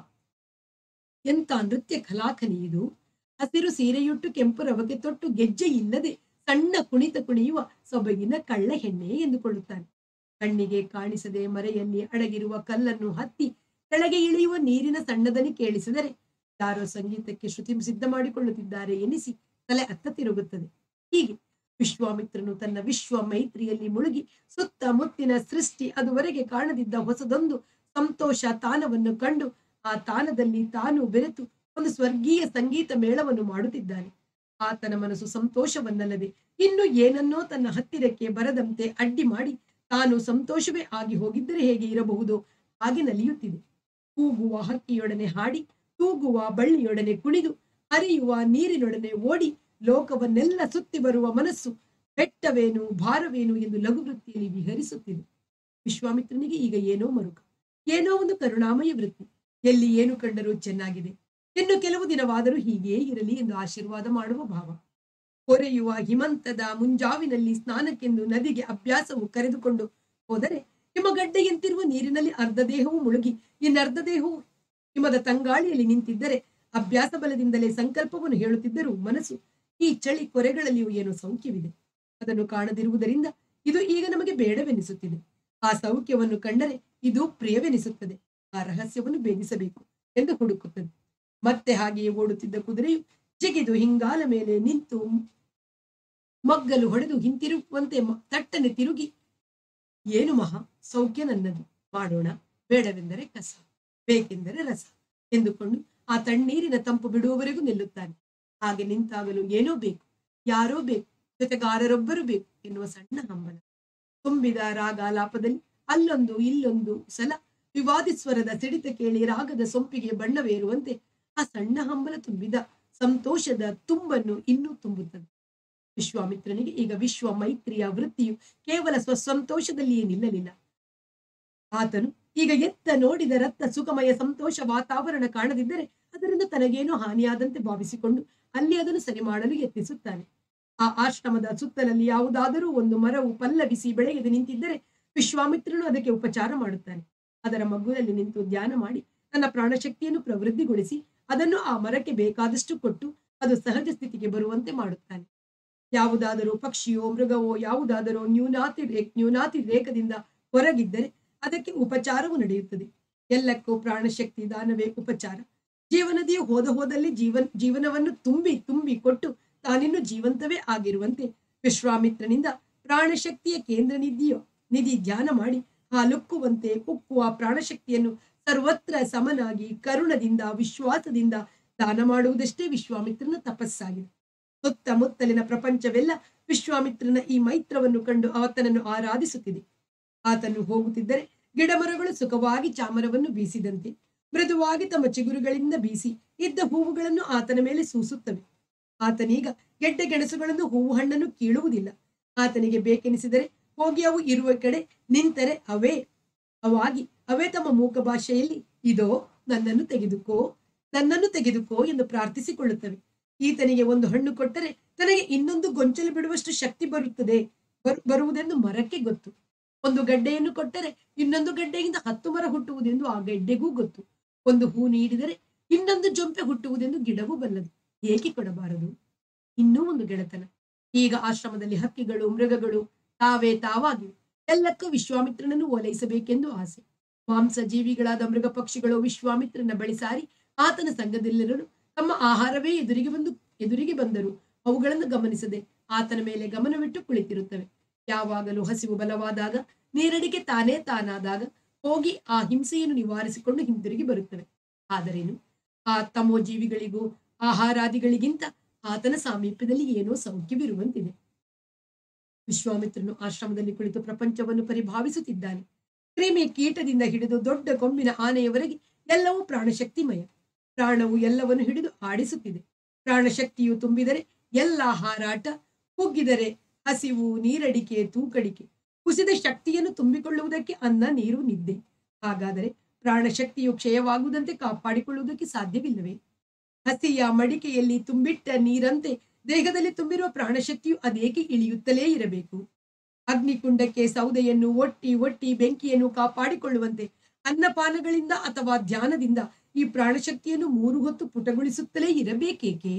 ಎಂತ ನೃತ್ಯ ಕಲಾಖನಿ ಇದು ಹಸಿರು ಸೀರೆಯುಟ್ಟು ಕೆಂಪು ರವಕೆ ತೊಟ್ಟು ಗೆಜ್ಜೆ ಇಲ್ಲದೆ ಸಣ್ಣ ಕುಣಿತ ಕುಣಿಯುವ ಸೊಬಗಿನ ಕಳ್ಳ ಹೆಣ್ಣೆ ಎಂದುಕೊಳ್ಳುತ್ತಾನೆ ಕಣ್ಣಿಗೆ ಕಾಣಿಸದೆ ಮರೆಯಲ್ಲಿ ಅಡಗಿರುವ ಕಲ್ಲನ್ನು ಹತ್ತಿ ಕೆಳಗೆ ಇಳಿಯುವ ನೀರಿನ ಸಣ್ಣದನಿ ಕೇಳಿಸಿದರೆ ಯಾರೋ ಸಂಗೀತಕ್ಕೆ ಶ್ರುತಿ ಸಿದ್ಧ ಮಾಡಿಕೊಳ್ಳುತ್ತಿದ್ದಾರೆ ಎನಿಸಿ ತಲೆ ಅತ್ತ ತಿರುಗುತ್ತದೆ ಹೀಗೆ ವಿಶ್ವಾಮಿತ್ರನು ತನ್ನ ವಿಶ್ವ ಮೈತ್ರಿಯಲ್ಲಿ ಮುಳುಗಿ ಸುತ್ತಮುತ್ತಿನ ಸೃಷ್ಟಿ ಅದುವರೆಗೆ ಕಾಣದಿದ್ದ ಹೊಸದೊಂದು ಸಂತೋಷ ತಾನವನ್ನು ಕಂಡು ಆ ತಾನದಲ್ಲಿ ತಾನು ಬೆರೆತು ಒಂದು ಸ್ವರ್ಗೀಯ ಸಂಗೀತ ಮೇಳವನ್ನು ಮಾಡುತ್ತಿದ್ದಾನೆ ಆತನ ಮನಸ್ಸು ಸಂತೋಷವನ್ನಲ್ಲದೆ ಇನ್ನು ಏನನ್ನೋ ತನ್ನ ಹತ್ತಿರಕ್ಕೆ ಬರದಂತೆ ಅಡ್ಡಿ ಮಾಡಿ ತಾನು ಸಂತೋಷವೇ ಆಗಿ ಹೋಗಿದ್ದರೆ ಹೇಗೆ ಇರಬಹುದೋ ಹಾಗೆ ನಲಿಯುತ್ತಿದೆ ಕೂಗುವ ಹಕ್ಕಿಯೊಡನೆ ಹಾಡಿ ತೂಗುವ ಬಳ್ಳಿಯೊಡನೆ ಕುಣಿದು ಹರಿಯುವ ನೀರಿನೊಡನೆ ಓಡಿ ಲೋಕವನ್ನೆಲ್ಲ ಸುತ್ತಿ ಬರುವ ಮನಸ್ಸು ಬೆಟ್ಟವೇನು ಭಾರವೇನು ಎಂದು ಲಘುವೃತ್ತಿಯಲ್ಲಿ ವಿಹರಿಸುತ್ತಿದೆ ವಿಶ್ವಾಮಿತ್ರನಿಗೆ ಈಗ ಏನೋ ಮರುಕ ಏನೋ ಒಂದು ಕರುಣಾಮಯ ವೃತ್ತಿ ಎಲ್ಲಿ ಏನು ಕಂಡರೂ ಚೆನ್ನಾಗಿದೆ ಇನ್ನು ಕೆಲವು ದಿನವಾದರೂ ಹೀಗೆಯೇ ಇರಲಿ ಎಂದು ಆಶೀರ್ವಾದ ಮಾಡುವ ಭಾವ ಕೊರೆಯುವ ಹಿಮಂತದ ಮುಂಜಾವಿನಲ್ಲಿ ಸ್ನಾನಕ್ಕೆಂದು ನದಿಗೆ ಅಭ್ಯಾಸವು ಕರೆದುಕೊಂಡು ಹೋದರೆ ಹಿಮಗಡ್ಡೆಯಂತಿರುವ ನೀರಿನಲ್ಲಿ ಅರ್ಧ ದೇಹವು ಮುಳುಗಿ ಇನ್ನರ್ಧ ದೇಹವು ಹಿಮದ ತಂಗಾಳಿಯಲ್ಲಿ ನಿಂತಿದ್ದರೆ ಅಭ್ಯಾಸ ಬಲದಿಂದಲೇ ಸಂಕಲ್ಪವನ್ನು ಹೇಳುತ್ತಿದ್ದರೂ ಮನಸ್ಸು ಈ ಚಳಿ ಕೊರೆಗಳಲ್ಲಿಯೂ ಏನೋ ಸೌಖ್ಯವಿದೆ ಅದನ್ನು ಕಾಣದಿರುವುದರಿಂದ ಇದು ಈಗ ನಮಗೆ ಬೇಡವೆನಿಸುತ್ತಿದೆ ಆ ಸೌಖ್ಯವನ್ನು ಕಂಡರೆ ಇದು ಪ್ರಿಯವೆನಿಸುತ್ತದೆ ಆ ರಹಸ್ಯವನ್ನು ಭೇದಿಸಬೇಕು ಎಂದು ಹುಡುಕುತ್ತದೆ ಮತ್ತೆ ಹಾಗೆಯೇ ಓಡುತ್ತಿದ್ದ ಕುದುರೆಯು ಜಿಗಿದು ಹಿಂಗಾಲ ಮೇಲೆ ನಿಂತು ಮಗ್ಗಲು ಹೊಡೆದು ಹಿಂತಿರುಗುವಂತೆ ಮ- ತಟ್ಟನೆ ತಿರುಗಿ ಏನು ಮಹಾ ಸೌಖ್ಯ ನನ್ನದು ಮಾಡೋಣ ಬೇಡವೆಂದರೆ ಕಸ ಬೇಕೆಂದರೆ ರಸ ಎಂದುಕೊಂಡು ಆ ತಣ್ಣೀರಿನ ತಂಪು ಬಿಡುವವರೆಗೂ ನಿಲ್ಲುತ್ತಾನೆ ಹಾಗೆ ನಿಂತಾಗಲು ಏನೋ ಬೇಕು ಯಾರೋ ಬೇಕು ಜೊತೆಗಾರರೊಬ್ಬರು ಬೇಕು ಎನ್ನುವ ಸಣ್ಣ ಹಂಬಲ ತುಂಬಿದ ರಾಗಾಲಾಪದಲ್ಲಿ ಅಲ್ಲೊಂದು ಇಲ್ಲೊಂದು ಸಲ ವಿವಾದಿ ಸ್ವರದ ಸಿಡಿತ ಕೇಳಿ ರಾಗದ ಸೊಂಪಿಗೆ ಬಣ್ಣವೇರುವಂತೆ ಆ ಸಣ್ಣ ಹಂಬಲ ತುಂಬಿದ ಸಂತೋಷದ ತುಂಬನ್ನು ಇನ್ನೂ ತುಂಬುತ್ತದೆ ವಿಶ್ವಾಮಿತ್ರನಿಗೆ ಈಗ ವಿಶ್ವ ಮೈತ್ರಿಯ ವೃತ್ತಿಯು ಕೇವಲ ಸ್ವಸಂತೋಷದಲ್ಲಿಯೇ ನಿಲ್ಲಲಿಲ್ಲ ಆತನು ಈಗ ಎತ್ತ ನೋಡಿದ ರತ್ತ ಸುಖಮಯ ಸಂತೋಷ ವಾತಾವರಣ ಕಾಣದಿದ್ದರೆ ಅದರಿಂದ ತನಗೇನೋ ಹಾನಿಯಾದಂತೆ ಭಾವಿಸಿಕೊಂಡು ಅಲ್ಲಿ ಅದನ್ನು ಸರಿ ಮಾಡಲು ಯತ್ನಿಸುತ್ತಾನೆ ಆ ಆಶ್ರಮದ ಸುತ್ತಲಲ್ಲಿ ಯಾವುದಾದರೂ ಒಂದು ಮರವು ಪಲ್ಲವಿಸಿ ಬೆಳೆಯದೆ ನಿಂತಿದ್ದರೆ ವಿಶ್ವಾಮಿತ್ರನು ಅದಕ್ಕೆ ಉಪಚಾರ ಮಾಡುತ್ತಾನೆ ಅದರ ಮಗ್ಗುಲಲ್ಲಿ ನಿಂತು ಧ್ಯಾನ ಮಾಡಿ ತನ್ನ ಪ್ರಾಣಶಕ್ತಿಯನ್ನು ಪ್ರವೃದ್ಧಿಗೊಳಿಸಿ ಅದನ್ನು ಆ ಮರಕ್ಕೆ ಬೇಕಾದಷ್ಟು ಕೊಟ್ಟು ಅದು ಸಹಜ ಸ್ಥಿತಿಗೆ ಬರುವಂತೆ ಮಾಡುತ್ತಾನೆ ಯಾವುದಾದರೂ ಪಕ್ಷಿಯೋ ಮೃಗವೋ ಯಾವುದಾದರೂ ನ್ಯೂನಾತಿ ರೇ ನ್ಯೂನಾತಿ ರೇಖದಿಂದ ಹೊರಗಿದ್ದರೆ ಅದಕ್ಕೆ ಉಪಚಾರವು ನಡೆಯುತ್ತದೆ ಎಲ್ಲಕ್ಕೂ ಪ್ರಾಣಶಕ್ತಿ ದಾನವೇ ಉಪಚಾರ ಜೀವನದಿಯು ಹೋದ ಹೋದಲ್ಲಿ ಜೀವನ್ ಜೀವನವನ್ನು ತುಂಬಿ ತುಂಬಿ ಕೊಟ್ಟು ತಾನಿನ್ನು ಜೀವಂತವೇ ಆಗಿರುವಂತೆ ವಿಶ್ವಾಮಿತ್ರನಿಂದ ಪ್ರಾಣಶಕ್ತಿಯ ಕೇಂದ್ರ ನಿಧಿಯೋ ನಿಧಿ ಧ್ಯಾನ ಮಾಡಿ ಹಾಲುಕ್ಕುವಂತೆ ಉಕ್ಕುವ ಪ್ರಾಣಶಕ್ತಿಯನ್ನು ಸರ್ವತ್ರ ಸಮನಾಗಿ ಕರುಣದಿಂದ ವಿಶ್ವಾಸದಿಂದ ದಾನ ಮಾಡುವುದಷ್ಟೇ ವಿಶ್ವಾಮಿತ್ರನ ತಪಸ್ಸಾಗಿದೆ ಸುತ್ತಮುತ್ತಲಿನ ಪ್ರಪಂಚವೆಲ್ಲ ವಿಶ್ವಾಮಿತ್ರನ ಈ ಮೈತ್ರವನ್ನು ಕಂಡು ಆತನನ್ನು ಆರಾಧಿಸುತ್ತಿದೆ ಆತನು ಹೋಗುತ್ತಿದ್ದರೆ ಗಿಡಮರಗಳು ಸುಖವಾಗಿ ಚಾಮರವನ್ನು ಬೀಸಿದಂತೆ ಮೃದುವಾಗಿ ತಮ್ಮ ಚಿಗುರುಗಳಿಂದ ಬೀಸಿ ಇದ್ದ ಹೂವುಗಳನ್ನು ಆತನ ಮೇಲೆ ಸೂಸುತ್ತವೆ ಆತನೀಗ ಗೆಡ್ಡೆ ಗೆಣಸುಗಳನ್ನು ಹೂವು ಹಣ್ಣನ್ನು ಕೀಳುವುದಿಲ್ಲ ಆತನಿಗೆ ಬೇಕೆನಿಸಿದರೆ ಹೋಗಿ ಅವು ಇರುವ ಕಡೆ ನಿಂತರೆ ಅವೇ ಅವಾಗಿ ಅವೇ ತಮ್ಮ ಮೂಕ ಭಾಷೆಯಲ್ಲಿ ಇದೋ ನನ್ನನ್ನು ತೆಗೆದುಕೋ ನನ್ನನ್ನು ತೆಗೆದುಕೋ ಎಂದು ಪ್ರಾರ್ಥಿಸಿಕೊಳ್ಳುತ್ತವೆ ಈತನಿಗೆ ಒಂದು ಹಣ್ಣು ಕೊಟ್ಟರೆ ತನಗೆ ಇನ್ನೊಂದು ಗೊಂಚಲು ಬಿಡುವಷ್ಟು ಶಕ್ತಿ ಬರುತ್ತದೆ ಬರು- ಬರುವುದೆಂದು ಮರಕ್ಕೆ ಗೊತ್ತು ಒಂದು ಗಡ್ಡೆಯನ್ನು ಕೊಟ್ಟರೆ ಇನ್ನೊಂದು ಗಡ್ಡೆಯಿಂದ ಹತ್ತು ಮರ ಹುಟ್ಟುವುದೆಂದು ಆ ಗಡ್ಡೆಗೂ ಗೊತ್ತು ಒಂದು ಹೂ ನೀಡಿದರೆ ಇನ್ನೊಂದು ಜೊಂಪೆ ಹುಟ್ಟುವುದೆಂದು ಗಿಡವೂ ಬಲ್ಲದು ಏಕೆ ಕೊಡಬಾರದು ಇನ್ನೂ ಒಂದು ಗೆಳೆತನ ಈಗ ಆಶ್ರಮದಲ್ಲಿ ಹಕ್ಕಿಗಳು ಮೃಗಗಳು ತಾವೇ ತಾವಾಗಿವೆ ಎಲ್ಲಕ್ಕೂ ವಿಶ್ವಾಮಿತ್ರನನ್ನು ಓಲೈಸಬೇಕೆಂದು ಆಸೆ ಮಾಂಸ ಜೀವಿಗಳಾದ ಮೃಗ ಪಕ್ಷಿಗಳು ವಿಶ್ವಾಮಿತ್ರನ ಬಳಿ ಸಾರಿ ಆತನ ಸಂಘದಲ್ಲಿರಲು ತಮ್ಮ ಆಹಾರವೇ ಎದುರಿಗೆ ಬಂದು ಎದುರಿಗೆ ಬಂದರು ಅವುಗಳನ್ನು ಗಮನಿಸದೆ ಆತನ ಮೇಲೆ ಗಮನವಿಟ್ಟು ಕುಳಿತಿರುತ್ತವೆ ಯಾವಾಗಲೂ ಹಸಿವು ಬಲವಾದಾಗ ನೀರಡಿಕೆ ತಾನೇ ತಾನಾದಾಗ ಹೋಗಿ ಆ ಹಿಂಸೆಯನ್ನು ನಿವಾರಿಸಿಕೊಂಡು ಹಿಂತಿರುಗಿ ಬರುತ್ತವೆ ಆದರೇನು ಆ ತಮೋ ಜೀವಿಗಳಿಗೂ ಆಹಾರಾದಿಗಳಿಗಿಂತ ಆತನ ಸಾಮೀಪ್ಯದಲ್ಲಿ ಏನೋ ಸೌಖ್ಯವಿರುವಂತಿದೆ ವಿಶ್ವಾಮಿತ್ರನು ಆಶ್ರಮದಲ್ಲಿ ಕುಳಿತು ಪ್ರಪಂಚವನ್ನು ಪರಿಭಾವಿಸುತ್ತಿದ್ದಾನೆ ಕ್ರಿಮಿ ಕೀಟದಿಂದ ಹಿಡಿದು ದೊಡ್ಡ ಕೊಂಬಿನ ಆನೆಯವರೆಗೆ ಎಲ್ಲವೂ ಪ್ರಾಣಶಕ್ತಿಮಯ ಪ್ರಾಣವು ಎಲ್ಲವನ್ನು ಹಿಡಿದು ಆಡಿಸುತ್ತಿದೆ ಪ್ರಾಣಶಕ್ತಿಯು ತುಂಬಿದರೆ ಎಲ್ಲ ಹಾರಾಟ ಕುಗ್ಗಿದರೆ ಹಸಿವು ನೀರಡಿಕೆ ತೂಕಡಿಕೆ ಕುಸಿದ ಶಕ್ತಿಯನ್ನು ತುಂಬಿಕೊಳ್ಳುವುದಕ್ಕೆ ಅನ್ನ ನೀರು ನಿದ್ದೆ ಹಾಗಾದರೆ ಪ್ರಾಣಶಕ್ತಿಯು ಕ್ಷಯವಾಗುವುದಂತೆ ಕಾಪಾಡಿಕೊಳ್ಳುವುದಕ್ಕೆ ಸಾಧ್ಯವಿಲ್ಲವೇ ಹಸಿಯ ಮಡಿಕೆಯಲ್ಲಿ ತುಂಬಿಟ್ಟ ನೀರಂತೆ ದೇಹದಲ್ಲಿ ತುಂಬಿರುವ ಪ್ರಾಣಶಕ್ತಿಯು ಅದೇಕೆ ಇಳಿಯುತ್ತಲೇ ಇರಬೇಕು ಅಗ್ನಿಕುಂಡಕ್ಕೆ ಸೌದೆಯನ್ನು ಒಟ್ಟಿ ಒಟ್ಟಿ ಬೆಂಕಿಯನ್ನು ಕಾಪಾಡಿಕೊಳ್ಳುವಂತೆ ಅನ್ನಪಾನಗಳಿಂದ ಅಥವಾ ಧ್ಯಾನದಿಂದ ಈ ಪ್ರಾಣಶಕ್ತಿಯನ್ನು ಮೂರು ಹೊತ್ತು ಪುಟಗೊಳಿಸುತ್ತಲೇ ಇರಬೇಕೇಕೆ